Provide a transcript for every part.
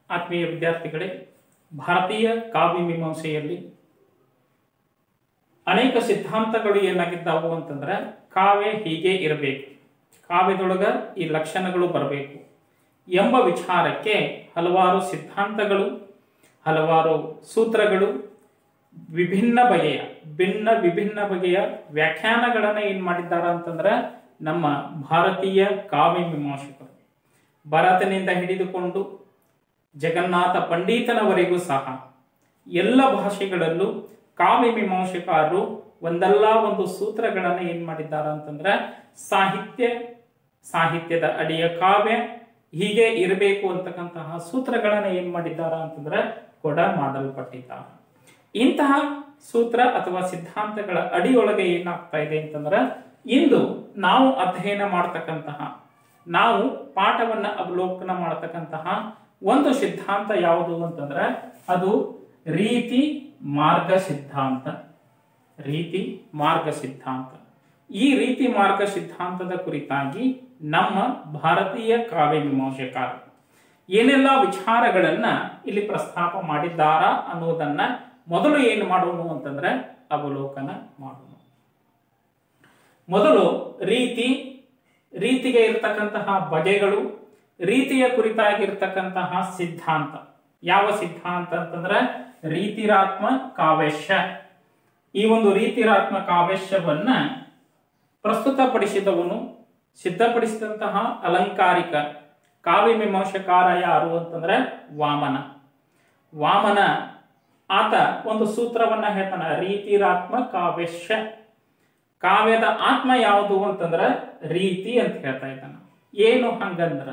ಆತ್ಮೀಯ ವಿದ್ಯಾರ್ಥಿಗಳೇ ಭಾರತೀಯ ಕಾವ್ಯ ಮೀಮಾಂಸೆಯಲ್ಲಿ ಅನೇಕ ಸಿದ್ಧಾಂತಗಳು ಏನಾಗಿದ್ದಾವು ಅಂತಂದ್ರೆ ಕಾವ್ಯ ಹೀಗೆ ಇರಬೇಕು ಕಾವ್ಯದೊಳಗ ಈ ಲಕ್ಷಣಗಳು ಬರಬೇಕು ಎಂಬ ವಿಚಾರಕ್ಕೆ ಹಲವಾರು ಸಿದ್ಧಾಂತಗಳು ಹಲವಾರು ಸೂತ್ರಗಳು ವಿಭಿನ್ನ ಬಗೆಯ ಭಿನ್ನ ವಿಭಿನ್ನ ಬಗೆಯ ವ್ಯಾಖ್ಯಾನಗಳನ್ನು ಏನ್ ಮಾಡಿದ್ದಾರೆ ಅಂತಂದ್ರೆ ನಮ್ಮ ಭಾರತೀಯ ಕಾವ್ಯ ಮೀಮಾಂಸಕರು ಭರತನಿಂದ ಹಿಡಿದುಕೊಂಡು ಜಗನ್ನಾಥ ಪಂಡಿತನವರೆಗೂ ಸಹ ಎಲ್ಲ ಭಾಷೆಗಳಲ್ಲೂ ಕಾವ್ಯ ಮೀಮಾಂಸಕಾರರು ಒಂದಲ್ಲ ಒಂದು ಸೂತ್ರಗಳನ್ನು ಏನ್ ಮಾಡಿದ್ದಾರೆ ಅಂತಂದ್ರೆ ಸಾಹಿತ್ಯ ಸಾಹಿತ್ಯದ ಅಡಿಯ ಕಾವ್ಯ ಹೀಗೆ ಇರಬೇಕು ಅಂತಕ್ಕಂತಹ ಸೂತ್ರಗಳನ್ನು ಏನ್ ಮಾಡಿದ್ದಾರೆ ಅಂತಂದ್ರೆ ಕೊಡ ಮಾಡಲ್ಪಟ್ಟಿದ್ದಾರೆ ಇಂತಹ ಸೂತ್ರ ಅಥವಾ ಸಿದ್ಧಾಂತಗಳ ಅಡಿಯೊಳಗೆ ಏನಾಗ್ತಾ ಇದೆ ಅಂತಂದ್ರೆ ಇಂದು ನಾವು ಅಧ್ಯಯನ ಮಾಡ್ತಕ್ಕಂತಹ ನಾವು ಪಾಠವನ್ನ ಅವಲೋಕನ ಮಾಡತಕ್ಕಂತಹ ಒಂದು ಸಿದ್ಧಾಂತ ಯಾವುದು ಅಂತಂದ್ರೆ ಅದು ರೀತಿ ಮಾರ್ಗ ಸಿದ್ಧಾಂತ ರೀತಿ ಮಾರ್ಗ ಸಿದ್ಧಾಂತ ಈ ರೀತಿ ಮಾರ್ಗ ಸಿದ್ಧಾಂತದ ಕುರಿತಾಗಿ ನಮ್ಮ ಭಾರತೀಯ ಕಾವ್ಯ ಮೀಮಾಂಸಕಾರರು ಏನೆಲ್ಲ ವಿಚಾರಗಳನ್ನ ಇಲ್ಲಿ ಪ್ರಸ್ತಾಪ ಮಾಡಿದ್ದಾರಾ ಅನ್ನೋದನ್ನ ಮೊದಲು ಏನು ಮಾಡೋಣ ಅಂತಂದ್ರೆ ಅವಲೋಕನ ಮಾಡೋಣ ಮೊದಲು ರೀತಿ ರೀತಿಗೆ ಇರತಕ್ಕಂತಹ ಬಗೆಗಳು ರೀತಿಯ ಕುರಿತಾಗಿರ್ತಕ್ಕಂತಹ ಸಿದ್ಧಾಂತ ಯಾವ ಸಿದ್ಧಾಂತ ಅಂತಂದ್ರೆ ರೀತಿರಾತ್ಮ ಕಾವ್ಯಶ ಈ ಒಂದು ರೀತಿರಾತ್ಮ ಕಾವ್ಯಶವನ್ನ ಪ್ರಸ್ತುತಪಡಿಸಿದವನು ಸಿದ್ಧಪಡಿಸಿದಂತಹ ಅಲಂಕಾರಿಕ ಕಾವ್ಯ ಮೀಮಾಂಸಕಾರ ಯಾರು ಅಂತಂದ್ರೆ ವಾಮನ ವಾಮನ ಆತ ಒಂದು ಸೂತ್ರವನ್ನ ಹೇಳ್ತಾನ ರೀತಿರಾತ್ಮ ಕಾವ್ಯಶ ಕಾವ್ಯದ ಆತ್ಮ ಯಾವುದು ಅಂತಂದ್ರೆ ರೀತಿ ಅಂತ ಹೇಳ್ತಾ ಇದ್ದಾನ ಏನು ಹಂಗಂದ್ರ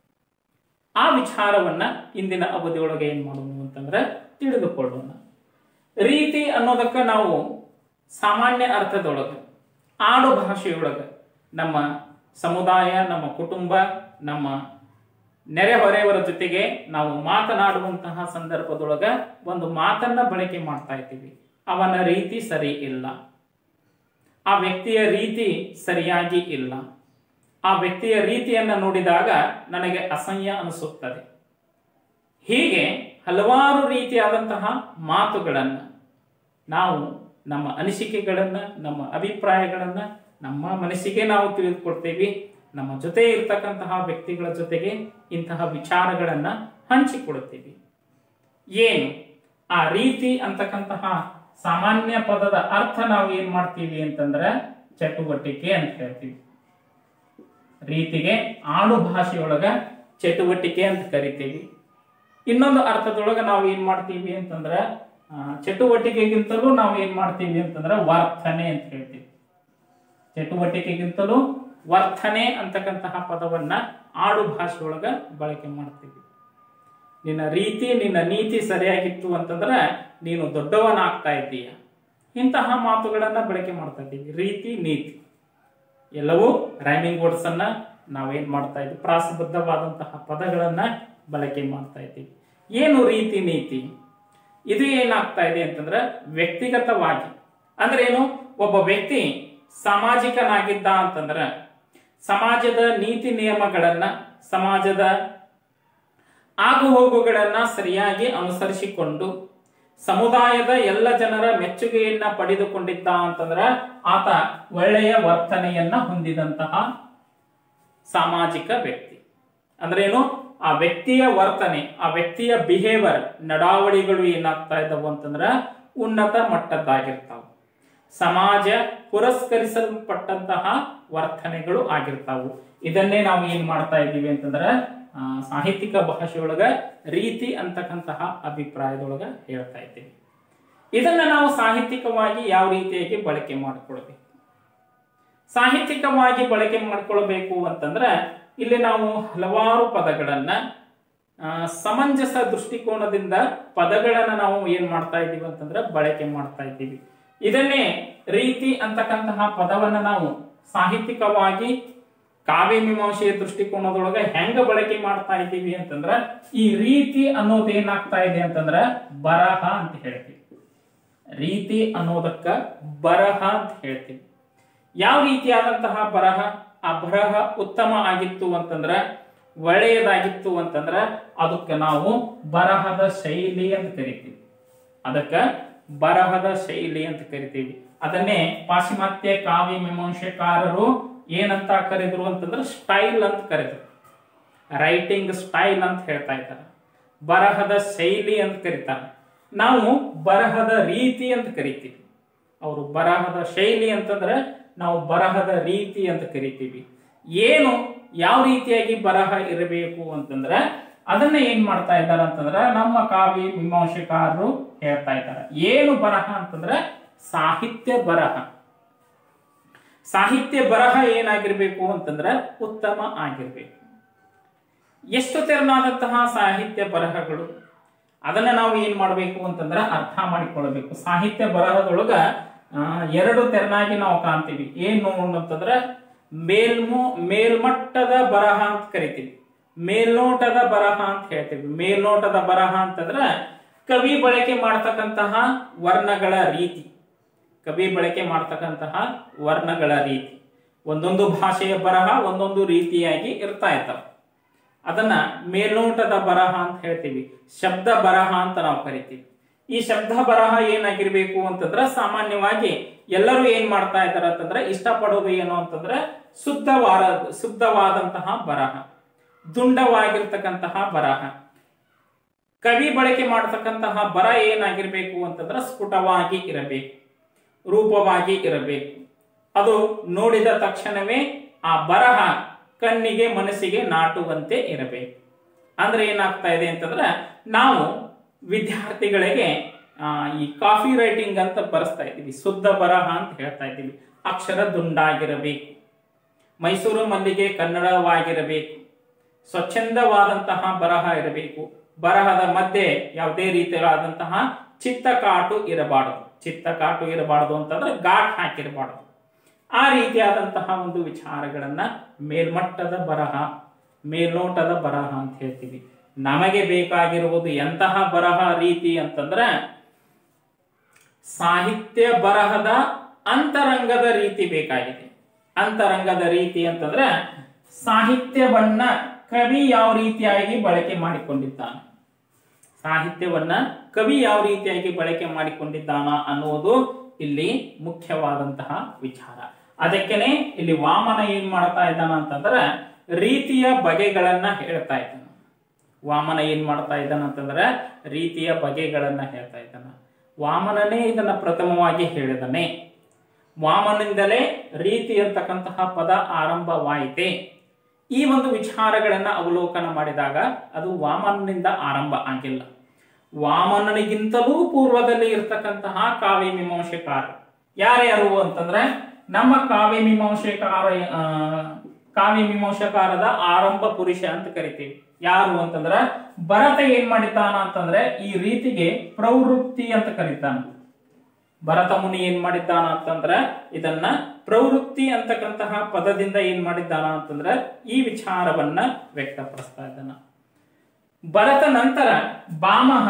ಆ ವಿಚಾರವನ್ನ ಇಂದಿನ ಅವಧಿಯೊಳಗೆ ಏನ್ ಮಾಡೋಣ ಅಂತಂದ್ರೆ ತಿಳಿದುಕೊಳ್ಳೋಣ ರೀತಿ ಅನ್ನೋದಕ್ಕ ನಾವು ಸಾಮಾನ್ಯ ಅರ್ಥದೊಳಗೆ ಆಡು ಭಾಷೆಯೊಳಗೆ ನಮ್ಮ ಸಮುದಾಯ ನಮ್ಮ ಕುಟುಂಬ ನಮ್ಮ ನೆರೆಹೊರೆಯವರ ಜೊತೆಗೆ ನಾವು ಮಾತನಾಡುವಂತಹ ಸಂದರ್ಭದೊಳಗ ಒಂದು ಮಾತನ್ನ ಬಳಕೆ ಮಾಡ್ತಾ ಇದ್ದೀವಿ ಅವನ ರೀತಿ ಸರಿ ಇಲ್ಲ ಆ ವ್ಯಕ್ತಿಯ ರೀತಿ ಸರಿಯಾಗಿ ಇಲ್ಲ ಆ ವ್ಯಕ್ತಿಯ ರೀತಿಯನ್ನ ನೋಡಿದಾಗ ನನಗೆ ಅಸಹ್ಯ ಅನಿಸುತ್ತದೆ ಹೀಗೆ ಹಲವಾರು ರೀತಿಯಾದಂತಹ ಮಾತುಗಳನ್ನ ನಾವು ನಮ್ಮ ಅನಿಸಿಕೆಗಳನ್ನ ನಮ್ಮ ಅಭಿಪ್ರಾಯಗಳನ್ನ ನಮ್ಮ ಮನಸ್ಸಿಗೆ ನಾವು ತಿಳಿದುಕೊಡ್ತೇವೆ ನಮ್ಮ ಜೊತೆ ಇರ್ತಕ್ಕಂತಹ ವ್ಯಕ್ತಿಗಳ ಜೊತೆಗೆ ಇಂತಹ ವಿಚಾರಗಳನ್ನ ಹಂಚಿಕೊಡುತ್ತೀವಿ ಏನು ಆ ರೀತಿ ಅಂತಕ್ಕಂತಹ ಸಾಮಾನ್ಯ ಪದದ ಅರ್ಥ ನಾವು ಏನ್ ಮಾಡ್ತೀವಿ ಅಂತಂದ್ರೆ ಚಟುವಟಿಕೆ ಅಂತ ಹೇಳ್ತೀವಿ ರೀತಿಗೆ ಆಡು ಭಾಷೆಯೊಳಗ ಚಟುವಟಿಕೆ ಅಂತ ಕರಿತೀವಿ ಇನ್ನೊಂದು ಅರ್ಥದೊಳಗ ನಾವು ಏನ್ ಮಾಡ್ತೀವಿ ಅಂತಂದ್ರೆ ಆ, ಚಟುವಟಿಕೆಗಿಂತಲೂ ನಾವು ಏನ್ ಮಾಡ್ತೀವಿ ಅಂತಂದ್ರೆ ವರ್ತನೆ ಅಂತ ಹೇಳ್ತೀವಿ ಚಟುವಟಿಕೆಗಿಂತಲೂ ವರ್ತನೆ ಅಂತಕ್ಕಂತಹ ಪದವನ್ನ ಆಡು ಭಾಷೆಯೊಳಗ ಬಳಕೆ ಮಾಡ್ತೀವಿ ನಿನ್ನ ರೀತಿ ನಿನ್ನ ನೀತಿ ಸರಿಯಾಗಿತ್ತು ಅಂತಂದ್ರೆ ನೀನು ದೊಡ್ಡವನಾಗ್ತಾ ಇದ್ದೀಯ ಇಂತಹ ಮಾತುಗಳನ್ನ ಬಳಕೆ ಮಾಡ್ತಾ ಇದ್ದೀವಿ ರೀತಿ ನೀತಿ ಎಲ್ಲವೂ ರೈಮಿಂಗ್ ವರ್ಡ್ಸ್ ಅನ್ನ ನಾವೇನ್ ಮಾಡ್ತಾ ಇದ್ದೀವಿ ಪ್ರಾಸಬದ್ಧವಾದಂತಹ ಪದಗಳನ್ನ ಬಳಕೆ ಮಾಡ್ತಾ ಇದ್ದೀವಿ ಏನು ರೀತಿ ನೀತಿ ಇದು ಏನಾಗ್ತಾ ಇದೆ ಅಂತಂದ್ರೆ ವ್ಯಕ್ತಿಗತವಾಗಿ ಅಂದ್ರೆ ಏನು ಒಬ್ಬ ವ್ಯಕ್ತಿ ಸಾಮಾಜಿಕನಾಗಿದ್ದ ಅಂತಂದ್ರೆ ಸಮಾಜದ ನೀತಿ ನಿಯಮಗಳನ್ನ ಸಮಾಜದ ಆಗು ಹೋಗುಗಳನ್ನ ಸರಿಯಾಗಿ ಅನುಸರಿಸಿಕೊಂಡು ಸಮುದಾಯದ ಎಲ್ಲ ಜನರ ಮೆಚ್ಚುಗೆಯನ್ನ ಪಡೆದುಕೊಂಡಿದ್ದ ಅಂತಂದ್ರ ಆತ ಒಳ್ಳೆಯ ವರ್ತನೆಯನ್ನ ಹೊಂದಿದಂತಹ ಸಾಮಾಜಿಕ ವ್ಯಕ್ತಿ ಅಂದ್ರೆ ಏನು ಆ ವ್ಯಕ್ತಿಯ ವರ್ತನೆ ಆ ವ್ಯಕ್ತಿಯ ಬಿಹೇವಿಯರ್ ನಡಾವಳಿಗಳು ಏನಾಗ್ತಾ ಇದ್ದಾವು ಅಂತಂದ್ರ ಉನ್ನತ ಮಟ್ಟದ್ದಾಗಿರ್ತಾವ ಸಮಾಜ ಪುರಸ್ಕರಿಸಲ್ಪಟ್ಟಂತಹ ವರ್ತನೆಗಳು ಆಗಿರ್ತಾವು ಇದನ್ನೇ ನಾವು ಏನ್ ಮಾಡ್ತಾ ಇದ್ದೀವಿ ಅಂತಂದ್ರೆ ಆ, ಸಾಹಿತ್ಯಿಕ ಭಾಷೆಯೊಳಗ ರೀತಿ ಅಂತಕ್ಕಂತಹ ಅಭಿಪ್ರಾಯದೊಳಗ ಹೇಳ್ತಾ ಇದ್ದೀವಿ ಇದನ್ನ ನಾವು ಸಾಹಿತ್ಯಿಕವಾಗಿ ಯಾವ ರೀತಿಯಾಗಿ ಬಳಕೆ ಮಾಡಿಕೊಳ್ಬೇಕು ಸಾಹಿತ್ಯಿಕವಾಗಿ ಬಳಕೆ ಮಾಡಿಕೊಳ್ಬೇಕು ಅಂತಂದ್ರೆ ಇಲ್ಲಿ ನಾವು ಹಲವಾರು ಪದಗಳನ್ನ ಆ, ಸಮಂಜಸ ದೃಷ್ಟಿಕೋನದಿಂದ ಪದಗಳನ್ನ ನಾವು ಏನ್ ಮಾಡ್ತಾ ಇದ್ದೀವಿ ಅಂತಂದ್ರೆ ಬಳಕೆ ಮಾಡ್ತಾ ಇದ್ದೀವಿ ಇದನ್ನೇ ರೀತಿ ಅಂತಕ್ಕಂತಹ ಪದವನ್ನ ನಾವು ಸಾಹಿತ್ಯಿಕವಾಗಿ ಕಾವ್ಯ ಮೀಮಾಂಸೆಯ ದೃಷ್ಟಿಕೋನದೊಳಗೆ ಹೆಂಗ ಬಳಕೆ ಮಾಡ್ತಾ ಇದ್ದೀವಿ ಅಂತಂದ್ರ ಈ ರೀತಿ ಅನ್ನೋದು ಏನಾಗ್ತಾ ಇದೆ ಅಂತಂದ್ರ ಬರಹ ಅಂತ ಹೇಳ್ತೀವಿ ರೀತಿ ಅನ್ನೋದಕ್ಕ ಬರಹ ಅಂತ ಹೇಳ್ತೀವಿ ಯಾವ ರೀತಿಯಾದಂತಹ ಬರಹ ಆ ಬರಹ ಉತ್ತಮ ಆಗಿತ್ತು ಅಂತಂದ್ರ ಒಳ್ಳೆಯದಾಗಿತ್ತು ಅಂತಂದ್ರೆ ಅದಕ್ಕೆ ನಾವು ಬರಹದ ಶೈಲಿ ಅಂತ ಕರಿತೀವಿ ಅದಕ್ಕೆ ಬರಹದ ಶೈಲಿ ಅಂತ ಕರಿತೀವಿ ಅದನ್ನೇ ಪಾಶ್ಚಿಮಾತ್ಯ ಕಾವ್ಯ ಮೀಮಾಂಸೆಕಾರರು ಏನಂತ ಕರೆದ್ರು ಅಂತಂದ್ರೆ ಸ್ಟೈಲ್ ಅಂತ ಕರೆದ್ರು ರೈಟಿಂಗ್ ಸ್ಟೈಲ್ ಅಂತ ಹೇಳ್ತಾ ಇದ್ದಾರೆ ಬರಹದ ಶೈಲಿ ಅಂತ ಕರೀತಾರೆ ನಾವು ಬರಹದ ರೀತಿ ಅಂತ ಕರಿತೀವಿ ಅವರು ಬರಹದ ಶೈಲಿ ಅಂತಂದ್ರೆ ನಾವು ಬರಹದ ರೀತಿ ಅಂತ ಕರಿತೀವಿ ಏನು ಯಾವ ರೀತಿಯಾಗಿ ಬರಹ ಇರಬೇಕು ಅಂತಂದ್ರೆ ಅದನ್ನ ಏನ್ ಮಾಡ್ತಾ ಇದ್ದಾರೆ ಅಂತಂದ್ರೆ ನಮ್ಮ ಕಾವ್ಯ ಮೀಮಾಂಸೆಕಾರರು ಹೇಳ್ತಾ ಇದ್ದಾರೆ ಏನು ಬರಹ ಅಂತಂದ್ರೆ ಸಾಹಿತ್ಯ ಬರಹ ಸಾಹಿತ್ಯ ಬರಹ ಏನಾಗಿರ್ಬೇಕು ಅಂತಂದ್ರೆ ಉತ್ತಮ ಆಗಿರ್ಬೇಕು ಎಷ್ಟು ತೆರನಾದಂತಹ ಸಾಹಿತ್ಯ ಬರಹಗಳು ಅದನ್ನ ನಾವು ಏನ್ ಮಾಡಬೇಕು ಅಂತಂದ್ರೆ ಅರ್ಥ ಮಾಡಿಕೊಳ್ಳಬೇಕು ಸಾಹಿತ್ಯ ಬರಹದೊಳಗ ಆ, ಎರಡು ತೆರನಾಗಿ ನಾವು ಕಾಣ್ತೀವಿ ಏನು ಅಂತಂದ್ರೆ ಮೇಲ್ಮು ಮೇಲ್ಮಟ್ಟದ ಬರಹ ಅಂತ ಕರಿತೀವಿ ಮೇಲ್ನೋಟದ ಬರಹ ಅಂತ ಹೇಳ್ತೀವಿ ಮೇಲ್ನೋಟದ ಬರಹ ಅಂತಂದ್ರೆ ಕವಿ ಬಳಕೆ ಮಾಡ್ತಕ್ಕಂತಹ ವರ್ಣಗಳ ರೀತಿ ಕವಿ ಬಳಕೆ ಮಾಡ್ತಕ್ಕಂತಹ ವರ್ಣಗಳ ರೀತಿ ಒಂದೊಂದು ಭಾಷೆಯ ಬರಹ ಒಂದೊಂದು ರೀತಿಯಾಗಿ ಇರ್ತಾ ಇರ್ತವೆ ಅದನ್ನ ಮೇಲ್ನೋಟದ ಬರಹ ಅಂತ ಹೇಳ್ತೀವಿ ಶಬ್ದ ಬರಹ ಅಂತ ನಾವು ಕರಿತೀವಿ ಈ ಶಬ್ದ ಬರಹ ಏನಾಗಿರ್ಬೇಕು ಅಂತಂದ್ರೆ ಸಾಮಾನ್ಯವಾಗಿ ಎಲ್ಲರೂ ಏನ್ ಮಾಡ್ತಾ ಇದ್ದಾರೆ ಅಂತಂದ್ರೆ ಇಷ್ಟಪಡೋದು ಏನು ಅಂತಂದ್ರೆ ಶುದ್ಧವಾದ ಶುದ್ಧವಾದಂತಹ ಬರಹ ದುಂಡವಾಗಿರ್ತಕ್ಕಂತಹ ಬರಹ ಕವಿ ಬಳಕೆ ಮಾಡತಕ್ಕಂತಹ ಬರ ಏನಾಗಿರ್ಬೇಕು ಅಂತಂದ್ರೆ ಸ್ಫುಟವಾಗಿ ಇರಬೇಕು ರೂಪವಾಗಿ ಇರಬೇಕು ಅದು ನೋಡಿದ ತಕ್ಷಣವೇ ಆ ಬರಹ ಕಣ್ಣಿಗೆ ಮನಸ್ಸಿಗೆ ನಾಟುವಂತೆ ಇರಬೇಕು ಅಂದ್ರೆ ಏನಾಗ್ತಾ ಇದೆ ಅಂತಂದ್ರೆ ನಾವು ವಿದ್ಯಾರ್ಥಿಗಳಿಗೆ ಆ, ಈ ಕಾಫಿ ರೈಟಿಂಗ್ ಅಂತ ಬರೆಸ್ತಾ ಇದ್ದೀವಿ ಶುದ್ಧ ಬರಹ ಅಂತ ಹೇಳ್ತಾ ಇದ್ದೀವಿ ಅಕ್ಷರ ದುಂಡಾಗಿರಬೇಕು ಮೈಸೂರು ಮಲ್ಲಿಗೆ ಕನ್ನಡವಾಗಿರಬೇಕು ಸ್ವಚ್ಛಂದವಾದಂತಹ ಬರಹ ಇರಬೇಕು ಬರಹದ ಮಧ್ಯೆ ಯಾವುದೇ ರೀತಿಯಾದಂತಹ ಚಿತ್ತಕಾಟು ಇರಬಾರದು ಚಿತ್ತಕಾಟು ಇರಬಾರದು ಅಂತಂದ್ರೆ ಘಾಟ್ ಹಾಕಿರಬಾರದು ಆ ರೀತಿಯಾದಂತಹ ಒಂದು ವಿಚಾರಗಳನ್ನ ಮೇಲ್ಮಟ್ಟದ ಬರಹ ಮೇಲ್ನೋಟದ ಬರಹ ಅಂತ ಹೇಳ್ತೀವಿ ನಮಗೆ ಬೇಕಾಗಿರುವುದು ಎಂತಹ ಬರಹ ರೀತಿ ಅಂತಂದ್ರೆ ಸಾಹಿತ್ಯ ಬರಹದ ಅಂತರಂಗದ ರೀತಿ ಬೇಕಾಗಿದೆ ಅಂತರಂಗದ ರೀತಿ ಅಂತಂದ್ರೆ ಸಾಹಿತ್ಯವನ್ನ ಕವಿ ಯಾವ ರೀತಿಯಾಗಿ ಬಳಕೆ ಮಾಡಿಕೊಂಡಿದ್ದಾನೆ ಸಾಹಿತ್ಯವನ್ನ ಕವಿ ಯಾವ ರೀತಿಯಾಗಿ ಬಳಕೆ ಮಾಡಿಕೊಂಡಿದ್ದಾನ ಅನ್ನುವುದು ಇಲ್ಲಿ ಮುಖ್ಯವಾದಂತಹ ವಿಚಾರ ಅದಕ್ಕೇನೆ ಇಲ್ಲಿ ವಾಮನ ಏನ್ ಮಾಡ್ತಾ ಇದ್ದಾನ ಅಂತಂದ್ರೆ ರೀತಿಯ ಬಗೆಗಳನ್ನ ಹೇಳ್ತಾ ಇದ್ದಾನ ವಾಮನ ಏನ್ ಮಾಡ್ತಾ ಇದ್ದಾನ ಅಂತಂದ್ರೆ ರೀತಿಯ ಬಗೆಗಳನ್ನ ಹೇಳ್ತಾ ಇದ್ದಾನ ವಾಮನನೇ ಇದನ್ನ ಪ್ರಥಮವಾಗಿ ಹೇಳಿದನೆ ವಾಮನಿಂದಲೇ ರೀತಿ ಅಂತಕ್ಕಂತಹ ಪದ ಆರಂಭವಾಯಿತೆ ಈ ಒಂದು ವಿಚಾರಗಳನ್ನ ಅವಲೋಕನ ಮಾಡಿದಾಗ ಅದು ವಾಮನನಿಂದ ಆರಂಭ ಆಗಿಲ್ಲ ವಾಮನನಿಗಿಂತಲೂ ಪೂರ್ವದಲ್ಲಿ ಇರ್ತಕ್ಕಂತಹ ಕಾವ್ಯ ಮೀಮಾಂಸೆಕಾರ ಯಾರ್ಯಾರು ಅಂತಂದ್ರೆ ನಮ್ಮ ಕಾವ್ಯ ಮೀಮಾಂಸೆಕಾರ ಆ, ಕಾವ್ಯ ಮೀಮಾಂಸಕಾರದ ಆರಂಭ ಪುರುಷ ಅಂತ ಕರಿತೀವಿ ಯಾರು ಅಂತಂದ್ರ ಭರತ ಏನ್ ಮಾಡಿದ್ದಾನ ಅಂತಂದ್ರೆ ಈ ರೀತಿಗೆ ಪ್ರವೃತ್ತಿ ಅಂತ ಕರೀತಾನ ಭರತ ಮುನಿ ಏನ್ ಮಾಡಿದ್ದಾನ ಅಂತಂದ್ರ ಇದನ್ನ ಪ್ರವೃತ್ತಿ ಅಂತಕ್ಕಂತಹ ಪದದಿಂದ ಏನ್ ಮಾಡಿದ್ದಾನ ಅಂತಂದ್ರ ಈ ವಿಚಾರವನ್ನ ವ್ಯಕ್ತಪಡಿಸ್ತಾ ಇದ್ದಾನ ಭರತ ನಂತರ ಬಾಮಹ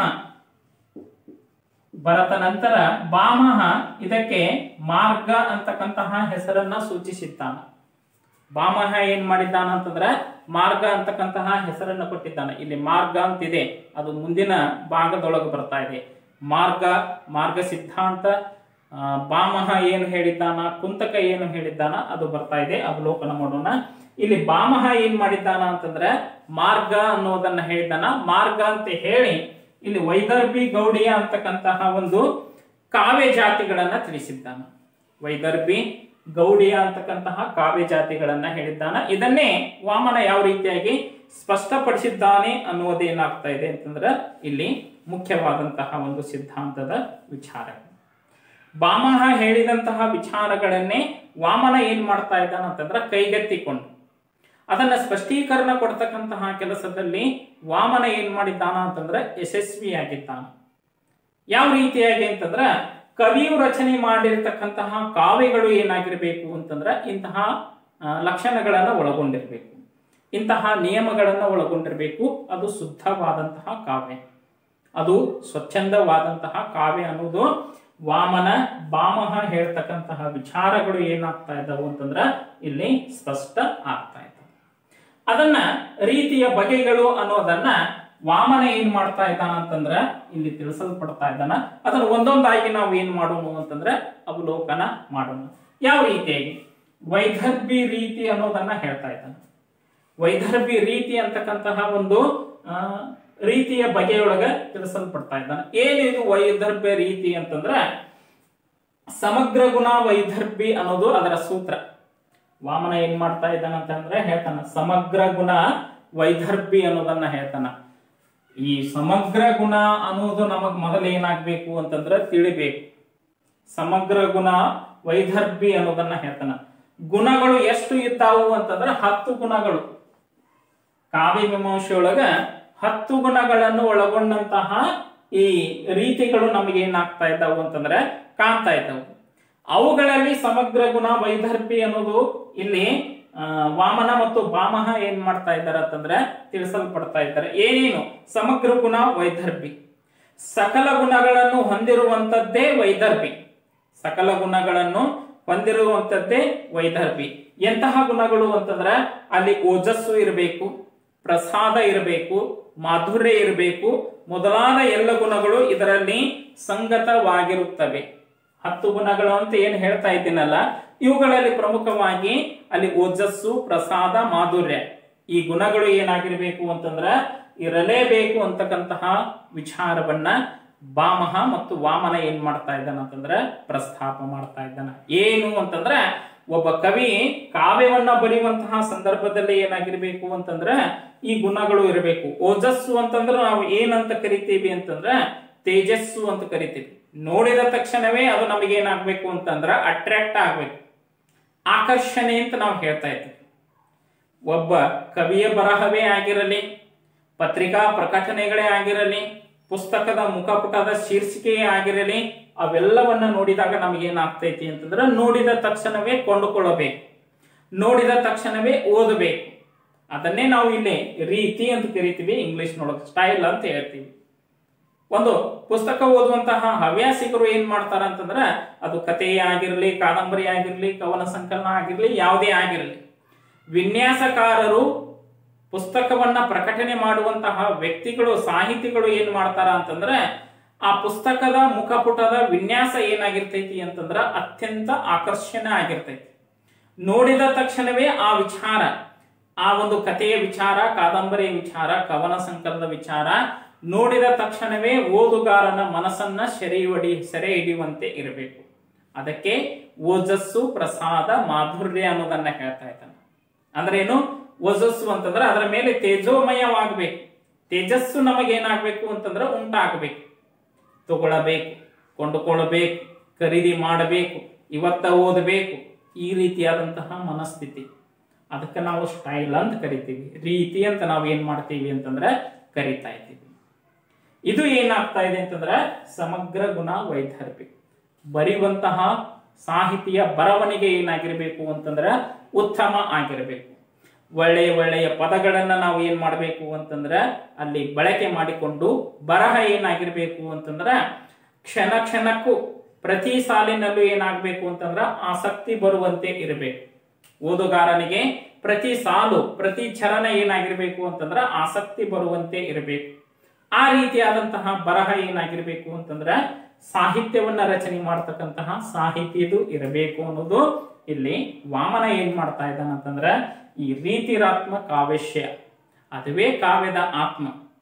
ಭರತ ನಂತರ ಬಾಮಹ ಇದಕ್ಕೆ ಮಾರ್ಗ ಅಂತಕ್ಕಂತಹ ಹೆಸರನ್ನ ಸೂಚಿಸಿದ್ದಾನ ಬಾಮಹ ಏನ್ ಮಾಡಿದ್ದಾನ ಅಂತಂದ್ರೆ ಮಾರ್ಗ ಅಂತಕ್ಕಂತಹ ಹೆಸರನ್ನ ಕೊಟ್ಟಿದ್ದಾನೆ ಇಲ್ಲಿ ಮಾರ್ಗ ಅಂತಿದೆ ಅದು ಮುಂದಿನ ಭಾಗದೊಳಗೆ ಬರ್ತಾ ಇದೆ ಮಾರ್ಗ ಮಾರ್ಗ ಸಿದ್ಧಾಂತ ಆ, ಬಾಮಹ ಏನು ಹೇಳಿದ್ದಾನ ಕುಂತಕ ಏನು ಹೇಳಿದ್ದಾನ ಅದು ಬರ್ತಾ ಇದೆ ಅವಲೋಕನ ಮಾಡೋಣ ಇಲ್ಲಿ ಬಾಮಹ ಏನ್ ಮಾಡಿದ್ದಾನ ಅಂತಂದ್ರೆ ಮಾರ್ಗ ಅನ್ನೋದನ್ನ ಹೇಳಿದ್ದಾನ ಮಾರ್ಗ ಅಂತ ಹೇಳಿ ಇಲ್ಲಿ ವೈದರ್ಭಿ ಗೌಡಿಯ ಅಂತಕ್ಕಂತಹ ಒಂದು ಕಾವ್ಯ ಜಾತಿಗಳನ್ನ ತಿಳಿಸಿದ್ದಾನ ವೈದರ್ಭಿ ಗೌಡಿಯ ಅಂತಕ್ಕಂತಹ ಕಾವ್ಯ ಜಾತಿಗಳನ್ನ ಹೇಳಿದ್ದಾನ ಇದನ್ನೇ ವಾಮನ ಯಾವ ರೀತಿಯಾಗಿ ಸ್ಪಷ್ಟಪಡಿಸಿದ್ದಾನೆ ಅನ್ನುವುದೇನಾಗ್ತಾ ಇದೆ ಅಂತಂದ್ರೆ ಇಲ್ಲಿ ಮುಖ್ಯವಾದಂತಹ ಒಂದು ಸಿದ್ಧಾಂತದ ವಿಚಾರ ಬಾಮಹ ಹೇಳಿದಂತಹ ವಿಚಾರಗಳನ್ನೇ ವಾಮನ ಏನ್ ಮಾಡ್ತಾ ಇದ್ದಾನ ಅಂತಂದ್ರೆ ಕೈಗೆತ್ತಿಕೊಂಡು ಅದನ್ನ ಸ್ಪಷ್ಟೀಕರಣ ಕೊಡ್ತಕ್ಕಂತಹ ಕೆಲಸದಲ್ಲಿ ವಾಮನ ಏನ್ ಮಾಡಿದ್ದಾನ ಅಂತಂದ್ರೆ ಯಶಸ್ವಿಯಾಗಿದ್ದಾನ ಯಾವ ರೀತಿಯಾಗಿ ಅಂತಂದ್ರ ಕವಿಯು ರಚನೆ ಮಾಡಿರ್ತಕ್ಕಂತಹ ಕಾವ್ಯಗಳು ಏನಾಗಿರ್ಬೇಕು ಅಂತಂದ್ರ ಇಂತಹ ಆ, ಲಕ್ಷಣಗಳನ್ನ ಒಳಗೊಂಡಿರ್ಬೇಕು ಇಂತಹ ನಿಯಮಗಳನ್ನ ಒಳಗೊಂಡಿರ್ಬೇಕು ಅದು ಶುದ್ಧವಾದಂತಹ ಕಾವ್ಯ ಅದು ಸ್ವಚ್ಛಂದವಾದಂತಹ ಕಾವ್ಯ ಅನ್ನೋದು ವಾಮನ ಬಾಮಹ ಹೇಳ್ತಕ್ಕಂತಹ ವಿಚಾರಗಳು ಏನಾಗ್ತಾ ಇದ್ದಾವು ಅಂತಂದ್ರ ಇಲ್ಲಿ ಸ್ಪಷ್ಟ ಆಗ್ತಾ ಇದ್ದಾವೆ ಅದನ್ನ ರೀತಿಯ ಬಗೆಗಳು ಅನ್ನೋದನ್ನ ವಾಮನ ಏನ್ ಮಾಡ್ತಾ ಇದ್ದಾನ ಅಂತಂದ್ರ ಇಲ್ಲಿ ತಿಳಿಸಲ್ಪಡ್ತಾ ಇದ್ದಾನ ಅದನ್ನ ಒಂದೊಂದಾಗಿ ನಾವು ಏನ್ ಮಾಡೋಣ ಅಂತಂದ್ರೆ ಅವಲೋಕನ ಮಾಡೋಣ ಯಾವ ರೀತಿಯಾಗಿ ವೈದರ್ಭಿ ರೀತಿ ಅನ್ನೋದನ್ನ ಹೇಳ್ತಾ ಇದ್ದಾನೆ ವೈದರ್ಭಿ ರೀತಿ ಅಂತಕ್ಕಂತಹ ಒಂದು ಆ, ರೀತಿಯ ಬಗೆಯೊಳಗ ತಿಳಿಸಲ್ಪಡ್ತಾ ಇದ್ದಾನೆ ಏನಿದು ವೈದರ್ಭ್ಯ ರೀತಿ ಅಂತಂದ್ರೆ ಸಮಗ್ರ ಗುಣ ವೈದರ್ಭಿ ಅನ್ನೋದು ಅದರ ಸೂತ್ರ ವಾಮನ ಏನ್ ಮಾಡ್ತಾ ಇದ್ದಾನ ಅಂತಂದ್ರೆ ಹೇಳ್ತಾನ ಸಮಗ್ರ ಗುಣ ವೈದರ್ಭಿ ಅನ್ನೋದನ್ನ ಹೇಳ್ತಾನ ಈ ಸಮಗ್ರ ಗುಣ ಅನ್ನೋದು ನಮಗ್ ಮೊದಲು ಏನಾಗ್ಬೇಕು ಅಂತಂದ್ರೆ ತಿಳಿಬೇಕು ಸಮಗ್ರ ಗುಣ ವೈದರ್ಭಿ ಅನ್ನೋದನ್ನ ಹೇಳ್ತಾನ ಗುಣಗಳು ಎಷ್ಟು ಇದ್ದಾವು ಅಂತಂದ್ರೆ ಹತ್ತು ಗುಣಗಳು ಕಾವ್ಯ ಮೀಮಾಂಸೆಯೊಳಗ ಹತ್ತು ಗುಣಗಳನ್ನು ಒಳಗೊಂಡಂತಹ ಈ ರೀತಿಗಳು ನಮಗೆ ಏನಾಗ್ತಾ ಇದ್ದಾವು ಅಂತಂದ್ರೆ ಕಾಣ್ತಾ ಇದ್ದಾವು ಅವುಗಳಲ್ಲಿ ಸಮಗ್ರ ಗುಣ ವೈದರ್ಭಿ ಅನ್ನೋದು ಇಲ್ಲಿ ಆ, ವಾಮನ ಮತ್ತು ವಾಮಹ ಏನ್ ಮಾಡ್ತಾ ಇದ್ದಾರೆ ಅಂತಂದ್ರೆ ತಿಳಿಸಲ್ಪಡ್ತಾ ಇದ್ದಾರೆ ಏನೇನು ಸಮಗ್ರ ಗುಣ ವೈದರ್ಭಿ ಸಕಲ ಗುಣಗಳನ್ನು ಹೊಂದಿರುವಂತದ್ದೇ ವೈದರ್ಭಿ ಸಕಲ ಗುಣಗಳನ್ನು ಹೊಂದಿರುವಂತದ್ದೇ ವೈದರ್ಭಿ ಎಂತಹ ಗುಣಗಳು ಅಂತಂದ್ರೆ ಅಲ್ಲಿ ಓಜಸ್ಸು ಇರಬೇಕು ಪ್ರಸಾದ ಇರಬೇಕು ಮಾಧುರ್ಯ ಇರಬೇಕು ಮೊದಲಾದ ಎಲ್ಲ ಗುಣಗಳು ಇದರಲ್ಲಿ ಸಂಗತವಾಗಿರುತ್ತವೆ ಹತ್ತು ಗುಣಗಳು ಅಂತ ಏನ್ ಹೇಳ್ತಾ ಇದ್ದೀನಲ್ಲ ಇವುಗಳಲ್ಲಿ ಪ್ರಮುಖವಾಗಿ ಅಲ್ಲಿ ಓಜಸ್ಸು ಪ್ರಸಾದ ಮಾಧುರ್ಯ ಈ ಗುಣಗಳು ಏನಾಗಿರ್ಬೇಕು ಅಂತಂದ್ರ ಇರಲೇಬೇಕು ಅಂತಕ್ಕಂತಹ ವಿಚಾರವನ್ನ ವಾಮಹ ಮತ್ತು ವಾಮನ ಏನ್ ಮಾಡ್ತಾ ಇದ್ದಾನ ಅಂತಂದ್ರ ಪ್ರಸ್ತಾಪ ಮಾಡ್ತಾ ಇದ್ದಾನ ಏನು ಅಂತಂದ್ರ ಒಬ್ಬ ಕವಿ ಕಾವ್ಯವನ್ನ ಬರೆಯುವಂತಹ ಸಂದರ್ಭದಲ್ಲಿ ಏನಾಗಿರ್ಬೇಕು ಅಂತಂದ್ರ ಈ ಗುಣಗಳು ಇರಬೇಕು ಓಜಸ್ಸು ಅಂತಂದ್ರೆ ನಾವು ಏನಂತ ಕರಿತೀವಿ ಅಂತಂದ್ರ ತೇಜಸ್ಸು ಅಂತ ಕರಿತೀವಿ ನೋಡಿದ ತಕ್ಷಣವೇ ಅದು ನಮಗೆ ಏನಾಗ್ಬೇಕು ಅಂತಂದ್ರ ಅಟ್ರಾಕ್ಟ್ ಆಗ್ಬೇಕು ಆಕರ್ಷಣೆ ಅಂತ ನಾವು ಹೇಳ್ತಾ ಇದ್ದೀವಿ ಒಬ್ಬ ಕವಿಯ ಬರಹವೇ ಆಗಿರಲಿ ಪತ್ರಿಕಾ ಪ್ರಕಟಣೆಗಳೇ ಆಗಿರಲಿ ಪುಸ್ತಕದ ಮುಖಪುಟದ ಶೀರ್ಷಿಕೆಯೇ ಆಗಿರಲಿ ಅವೆಲ್ಲವನ್ನ ನೋಡಿದಾಗ ನಮಗೇನಾಗ್ತೈತಿ ಅಂತಂದ್ರೆ ನೋಡಿದ ತಕ್ಷಣವೇ ಕೊಂಡುಕೊಳ್ಳಬೇಕು ನೋಡಿದ ತಕ್ಷಣವೇ ಓದಬೇಕು ಅದನ್ನೇ ನಾವು ಇಲ್ಲಿ ರೀತಿ ಅಂತ ಕರಿತೀವಿ ಇಂಗ್ಲಿಷ್ನೊಳಗೆ ಸ್ಟೈಲ್ ಅಂತ ಹೇಳ್ತೀವಿ ಒಂದು ಪುಸ್ತಕ ಓದುವಂತಹ ಹವ್ಯಾಸಿಗರು ಏನ್ ಮಾಡ್ತಾರ ಅಂತಂದ್ರ ಅದು ಕಥೆಯೇ ಆಗಿರಲಿ ಕಾದಂಬರಿ ಆಗಿರಲಿ ಕವನ ಸಂಕಲನ ಆಗಿರಲಿ ಯಾವುದೇ ಆಗಿರಲಿ ವಿನ್ಯಾಸಕಾರರು ಪುಸ್ತಕವನ್ನ ಪ್ರಕಟಣೆ ಮಾಡುವಂತಹ ವ್ಯಕ್ತಿಗಳು ಸಾಹಿತಿಗಳು ಏನ್ ಮಾಡ್ತಾರ ಅಂತಂದ್ರೆ ಆ ಪುಸ್ತಕದ ಮುಖಪುಟದ ವಿನ್ಯಾಸ ಏನಾಗಿರ್ತೈತಿ ಅಂತಂದ್ರ ಅತ್ಯಂತ ಆಕರ್ಷಣೆ ಆಗಿರ್ತೈತಿ ನೋಡಿದ ತಕ್ಷಣವೇ ಆ ವಿಚಾರ ಆ ಒಂದು ಕಥೆಯ ವಿಚಾರ ಕಾದಂಬರಿಯ ವಿಚಾರ ಕವನ ಸಂಕಲನದ ವಿಚಾರ ನೋಡಿದ ತಕ್ಷಣವೇ ಓದುಗಾರನ ಮನಸ್ಸನ್ನ ಸೆರೆ ಹಿಡಿ ಸೆರೆ ಹಿಡಿಯುವಂತೆ ಇರಬೇಕು ಅದಕ್ಕೆ ಓಜಸ್ಸು ಪ್ರಸಾದ ಮಾಧುರ್ಯ ಅನ್ನೋದನ್ನ ಹೇಳ್ತಾ ಇದ್ದಾನೆ ಅಂದ್ರೆ ಏನು ಓಜಸ್ಸು ಅಂತಂದ್ರೆ ಅದರ ಮೇಲೆ ತೇಜೋಮಯವಾಗಬೇಕು ತೇಜಸ್ಸು ನಮಗೇನಾಗಬೇಕು ಅಂತಂದ್ರೆ ಉಂಟಾಗಬೇಕು ತಗೊಳ್ಳಬೇಕು ಕೊಂಡುಕೊಳ್ಳಬೇಕು ಖರೀದಿ ಮಾಡಬೇಕು ಇವತ್ತ ಓದಬೇಕು ಈ ರೀತಿಯಾದಂತಹ ಮನಸ್ಥಿತಿ ಅದಕ್ಕೆ ನಾವು ಸ್ಟೈಲ್ ಅಂತ ಕರಿತೀವಿ ರೀತಿ ಅಂತ ನಾವು ಏನ್ ಮಾಡ್ತೀವಿ ಅಂತಂದ್ರೆ ಕರಿತಾ ಇದ್ದೀವಿ ಇದು ಏನಾಗ್ತಾ ಇದೆ ಅಂತಂದ್ರೆ ಸಮಗ್ರ ಗುಣ ವೈದರ್ಭಿ ಬರೆಯುವಂತಹ ಸಾಹಿತಿಯ ಬರವಣಿಗೆ ಏನಾಗಿರ್ಬೇಕು ಅಂತಂದ್ರೆ ಉತ್ತಮ ಆಗಿರಬೇಕು ಒಳ್ಳೆಯ ಒಳ್ಳೆಯ ಪದಗಳನ್ನ ನಾವು ಏನ್ ಮಾಡಬೇಕು ಅಂತಂದ್ರೆ ಅಲ್ಲಿ ಬಳಕೆ ಮಾಡಿಕೊಂಡು ಬರಹ ಏನಾಗಿರ್ಬೇಕು ಅಂತಂದ್ರೆ ಕ್ಷಣ ಕ್ಷಣಕ್ಕೂ ಪ್ರತಿ ಸಾಲಿನಲ್ಲೂ ಏನಾಗಬೇಕು ಅಂತಂದ್ರೆ ಆಸಕ್ತಿ ಬರುವಂತೆ ಇರಬೇಕು ಓದುಗಾರನಿಗೆ ಪ್ರತಿ ಸಾಲು ಪ್ರತಿ ಚರಣ ಏನಾಗಿರ್ಬೇಕು ಅಂತಂದ್ರೆ ಆಸಕ್ತಿ ಬರುವಂತೆ ಇರಬೇಕು ಆ ರೀತಿಯಾದಂತಹ ಬರಹ ಏನಾಗಿರ್ಬೇಕು ಅಂತಂದ್ರೆ ಸಾಹಿತ್ಯವನ್ನ ರಚನೆ ಮಾಡ್ತಕ್ಕಂತಹ ಸಾಹಿತ್ಯದು ಇರಬೇಕು ಅನ್ನೋದು ಇಲ್ಲಿ ವಾಮನ ಏನ್ ಮಾಡ್ತಾ ಇದ್ದಾನ ಅಂತಂದ್ರೆ ಈ ರೀತಿರಾತ್ಮ ಕಾವ್ಯಶ್ಯ ಅದುವೇ ಕಾವ್ಯದ ಆತ್ಮ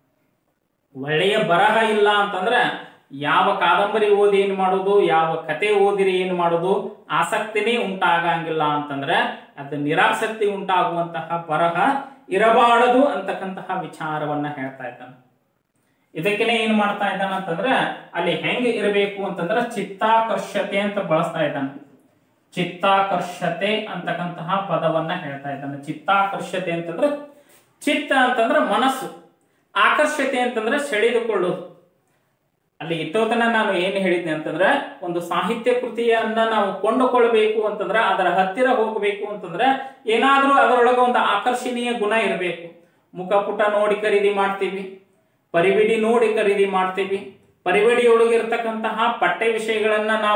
ಒಳ್ಳೆಯ ಬರಹ ಇಲ್ಲ ಅಂತಂದ್ರೆ ಯಾವ ಕಾದಂಬರಿ ಓದಿ ಏನ್ ಮಾಡೋದು ಯಾವ ಕತೆ ಓದಿರಿ ಏನ್ ಮಾಡೋದು ಆಸಕ್ತಿನೇ ಉಂಟಾಗಂಗಿಲ್ಲ ಅಂತಂದ್ರೆ ಅದು ನಿರಾಸಕ್ತಿ ಉಂಟಾಗುವಂತಹ ಬರಹ ಇರಬಾರದು ಅಂತಕ್ಕಂತಹ ವಿಚಾರವನ್ನ ಹೇಳ್ತಾ ಇದ್ದಾನೆ ಇದಕ್ಕೆನೆ ಏನ್ ಮಾಡ್ತಾ ಇದ್ದಾನ ಅಂತಂದ್ರೆ ಅಲ್ಲಿ ಹೆಂಗ್ ಇರಬೇಕು ಅಂತಂದ್ರೆ ಚಿತ್ತಾಕರ್ಷತೆ ಅಂತ ಬಳಸ್ತಾ ಇದ್ದಾನೆ ಚಿತ್ತಾಕರ್ಷತೆ ಅಂತಕ್ಕಂತಹ ಪದವನ್ನ ಹೇಳ್ತಾ ಇದ್ದಾನೆ ಚಿತ್ತಾಕರ್ಷತೆ ಅಂತಂದ್ರೆ ಚಿತ್ತ ಅಂತಂದ್ರೆ ಮನಸ್ಸು ಆಕರ್ಷತೆ ಅಂತಂದ್ರೆ ಸೆಳೆದುಕೊಳ್ಳೋದು ಅಲ್ಲಿ ಇಟ್ಟೋತನ ನಾನು ಏನು ಹೇಳಿದ್ನೆ ಅಂತಂದ್ರೆ ಒಂದು ಸಾಹಿತ್ಯ ಕೃತಿಯನ್ನ ನಾವು ಕೊಂಡುಕೊಳ್ಬೇಕು ಅಂತಂದ್ರೆ ಅದರ ಹತ್ತಿರ ಹೋಗಬೇಕು ಅಂತಂದ್ರೆ ಏನಾದ್ರೂ ಅದರೊಳಗೆ ಒಂದು ಆಕರ್ಷಣೀಯ ಗುಣ ಇರಬೇಕು ಮುಖಪುಟ ನೋಡಿ ಖರೀದಿ ಮಾಡ್ತೀವಿ ಪರಿವಿಡಿ ನೋಡಿ ಖರೀದಿ ಮಾಡ್ತೀವಿ ಪರಿವಿಡಿಯೊಳಗಿರ್ತಕ್ಕಂತಹ ಪಠ್ಯ ವಿಷಯಗಳನ್ನ ನಾವು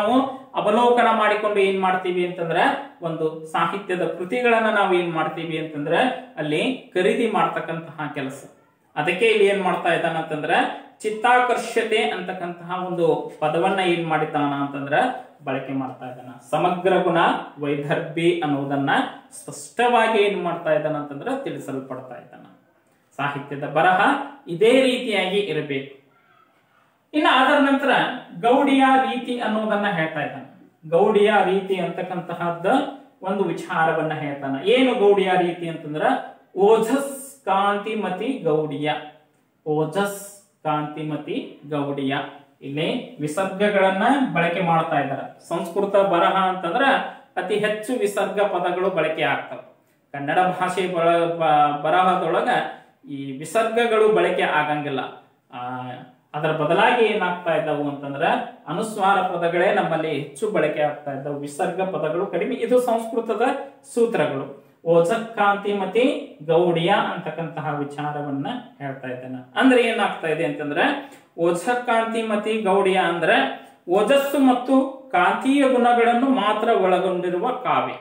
ಅವಲೋಕನ ಮಾಡಿಕೊಂಡು ಏನ್ ಮಾಡ್ತೀವಿ ಅಂತಂದ್ರೆ ಒಂದು ಸಾಹಿತ್ಯದ ಕೃತಿಗಳನ್ನ ನಾವು ಏನ್ ಮಾಡ್ತೀವಿ ಅಂತಂದ್ರೆ ಅಲ್ಲಿ ಖರೀದಿ ಮಾಡ್ತಕ್ಕಂತಹ ಕೆಲಸ ಅದಕ್ಕೆ ಇಲ್ಲಿ ಏನ್ ಮಾಡ್ತಾ ಇದ್ದಾನ ಅಂತಂದ್ರೆ ಚಿತ್ತಾಕರ್ಷತೆ ಅಂತಕ್ಕಂತಹ ಒಂದು ಪದವನ್ನ ಏನ್ ಮಾಡಿದ್ದಾನ ಅಂತಂದ್ರ ಬಳಕೆ ಮಾಡ್ತಾ ಇದ್ದಾನ ಸಮಗ್ರ ಗುಣ ವೈದರ್ಭಿ ಅನ್ನೋದನ್ನ ಸ್ಪಷ್ಟವಾಗಿ ಏನ್ ಮಾಡ್ತಾ ಇದ್ದಾನ ಅಂತಂದ್ರ ತಿಳಿಸಲ್ಪಡ್ತಾ ಇದ್ದಾನ ಸಾಹಿತ್ಯದ ಬರಹ ಇದೇ ರೀತಿಯಾಗಿ ಇರಬೇಕು ಇನ್ನು ಅದರ ನಂತರ ಗೌಡಿಯ ರೀತಿ ಅನ್ನೋದನ್ನ ಹೇಳ್ತಾ ಇದ್ದಾನೆ ಗೌಡಿಯ ರೀತಿ ಅಂತಕ್ಕಂತಹದ್ದ ಒಂದು ವಿಚಾರವನ್ನ ಹೇಳ್ತಾನ ಏನು ಗೌಡಿಯ ರೀತಿ ಅಂತಂದ್ರ ಓಜಸ್ ಕಾಂತಿಮತಿ ಗೌಡಿಯ ಓಜಸ್ ಕಾಂತಿಮತಿ ಗೌಡಿಯ ಇಲ್ಲಿ ವಿಸರ್ಗಗಳನ್ನ ಬಳಕೆ ಮಾಡ್ತಾ ಇದ್ದಾರೆ ಸಂಸ್ಕೃತ ಬರಹ ಅಂತಂದ್ರ ಅತಿ ಹೆಚ್ಚು ವಿಸರ್ಗ ಪದಗಳು ಬಳಕೆ ಆಗ್ತವೆ ಕನ್ನಡ ಭಾಷೆ ಬಳ ಬ- ಬರಹದೊಳಗ ಈ ವಿಸರ್ಗಗಳು ಬಳಕೆ ಆಗಂಗಿಲ್ಲ ಆ, ಅದರ ಬದಲಾಗಿ ಏನಾಗ್ತಾ ಇದ್ದಾವು ಅಂತಂದ್ರ ಅನುಸ್ವಾರ ಪದಗಳೇ ನಮ್ಮಲ್ಲಿ ಹೆಚ್ಚು ಬಳಕೆ ಆಗ್ತಾ ಇದ್ದಾವೆ ವಿಸರ್ಗ ಪದಗಳು ಕಡಿಮೆ ಇದು ಸಂಸ್ಕೃತದ ಸೂತ್ರಗಳು ಓಜಕ್ಕಾಂತಿಮತಿ ಗೌಡಿಯ ಅಂತಕ್ಕಂತಹ ವಿಚಾರವನ್ನ ಹೇಳ್ತಾ ಇದ್ದೇನೆ ಅಂದ್ರೆ ಏನಾಗ್ತಾ ಇದೆ ಅಂತಂದ್ರೆ ಓಜಕ್ಕಾಂತಿಮತಿ ಗೌಡಿಯ ಅಂದ್ರೆ ಓಜಸ್ಸು ಮತ್ತು ಕಾಂತೀಯ ಗುಣಗಳನ್ನು ಮಾತ್ರ ಒಳಗೊಂಡಿರುವ ಕಾವ್ಯ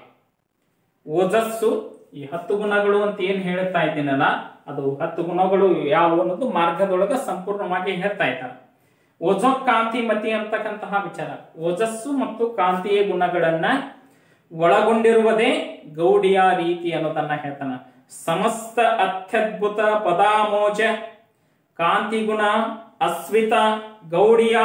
ಓಜಸ್ಸು ಈ ಹತ್ತು ಗುಣಗಳು ಅಂತ ಏನ್ ಹೇಳ್ತಾ ಇದ್ದೀನಲ್ಲ ಅದು ಹತ್ತು ಗುಣಗಳು ಯಾವುವು ಅನ್ನೋದು ಮಾರ್ಗದೊಳಗ ಸಂಪೂರ್ಣವಾಗಿ ಹೇಳ್ತಾ ಇದ್ದಾರೆ ಓಜೋ ಕಾಂತಿಮತಿ ಅಂತಕ್ಕಂತಹ ವಿಚಾರ ಓಜಸ್ಸು ಮತ್ತು ಕಾಂತಿಯ ಗುಣಗಳನ್ನ ಒಳಗೊಂಡಿರುವುದೇ ಗೌಡಿಯ ರೀತಿ ಅನ್ನೋದನ್ನ ಹೇಳ್ತಾನ ಸಮಸ್ತ ಅತ್ಯದ್ಭುತ ಪದಾಮೋಜ ಕಾಂತಿಗುಣ ಅಸ್ವಿತ ಗೌಡಿಯ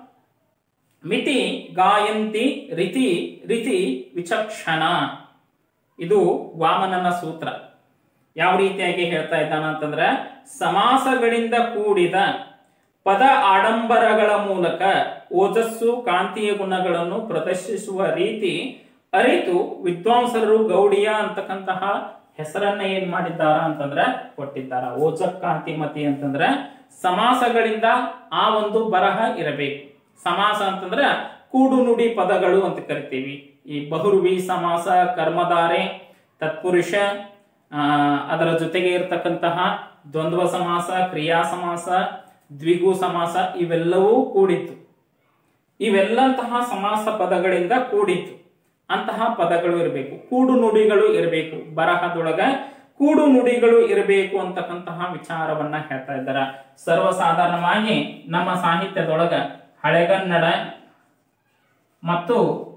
ಮಿತಿ ಗಾಯಂತಿ ರಿತಿ ರಿತಿ ವಿಚಕ್ಷಣ ಇದು ವಾಮನನ ಸೂತ್ರ ಯಾವ ರೀತಿಯಾಗಿ ಹೇಳ್ತಾ ಇದ್ದಾನ ಅಂತಂದ್ರೆ ಸಮಾಸಗಳಿಂದ ಕೂಡಿದ ಪದ ಆಡಂಬರಗಳ ಮೂಲಕ ಓಜಸ್ಸು ಕಾಂತಿಯ ಗುಣಗಳನ್ನು ಪ್ರದರ್ಶಿಸುವ ರೀತಿ ಅರಿತು ವಿದ್ವಾಂಸರು ಗೌಡಿಯ ಅಂತಕ್ಕಂತಹ ಹೆಸರನ್ನ ಏನ್ ಮಾಡಿದ್ದಾರ ಅಂತಂದ್ರೆ ಕೊಟ್ಟಿದ್ದಾರ ಓಜಕ್ ಕಾಂತಿಮತಿ ಅಂತಂದ್ರೆ ಸಮಾಸಗಳಿಂದ ಆ ಒಂದು ಬರಹ ಇರಬೇಕು ಸಮಾಸ ಅಂತಂದ್ರೆ ಕೂಡು ನುಡಿ ಪದಗಳು ಅಂತ ಕರಿತೀವಿ ಈ ಬಹುರುವಿ ಸಮಾಸ ಕರ್ಮಧಾರೆ ತತ್ಪುರುಷ ಆ, ಅದರ ಜೊತೆಗೆ ಇರತಕ್ಕಂತಹ ದ್ವಂದ್ವ ಸಮಾಸ ಕ್ರಿಯಾ ಸಮಾಸ ದ್ವಿಗು ಸಮಾಸ ಇವೆಲ್ಲವೂ ಕೂಡಿತ್ತು ಇವೆಲ್ಲಂತಹ ಸಮಾಸ ಪದಗಳಿಂದ ಕೂಡಿತ್ತು ಅಂತಹ ಪದಗಳು ಇರಬೇಕು ಕೂಡು ನುಡಿಗಳು ಇರಬೇಕು ಬರಹದೊಳಗ ಕೂಡು ನುಡಿಗಳು ಇರಬೇಕು ಅಂತಕ್ಕಂತಹ ವಿಚಾರವನ್ನ ಹೇಳ್ತಾ ಇದ್ದಾರೆ ಸರ್ವಸಾಧಾರಣವಾಗಿ ನಮ್ಮ ಸಾಹಿತ್ಯದೊಳಗ ಹಳೆಗನ್ನಡ ಮತ್ತು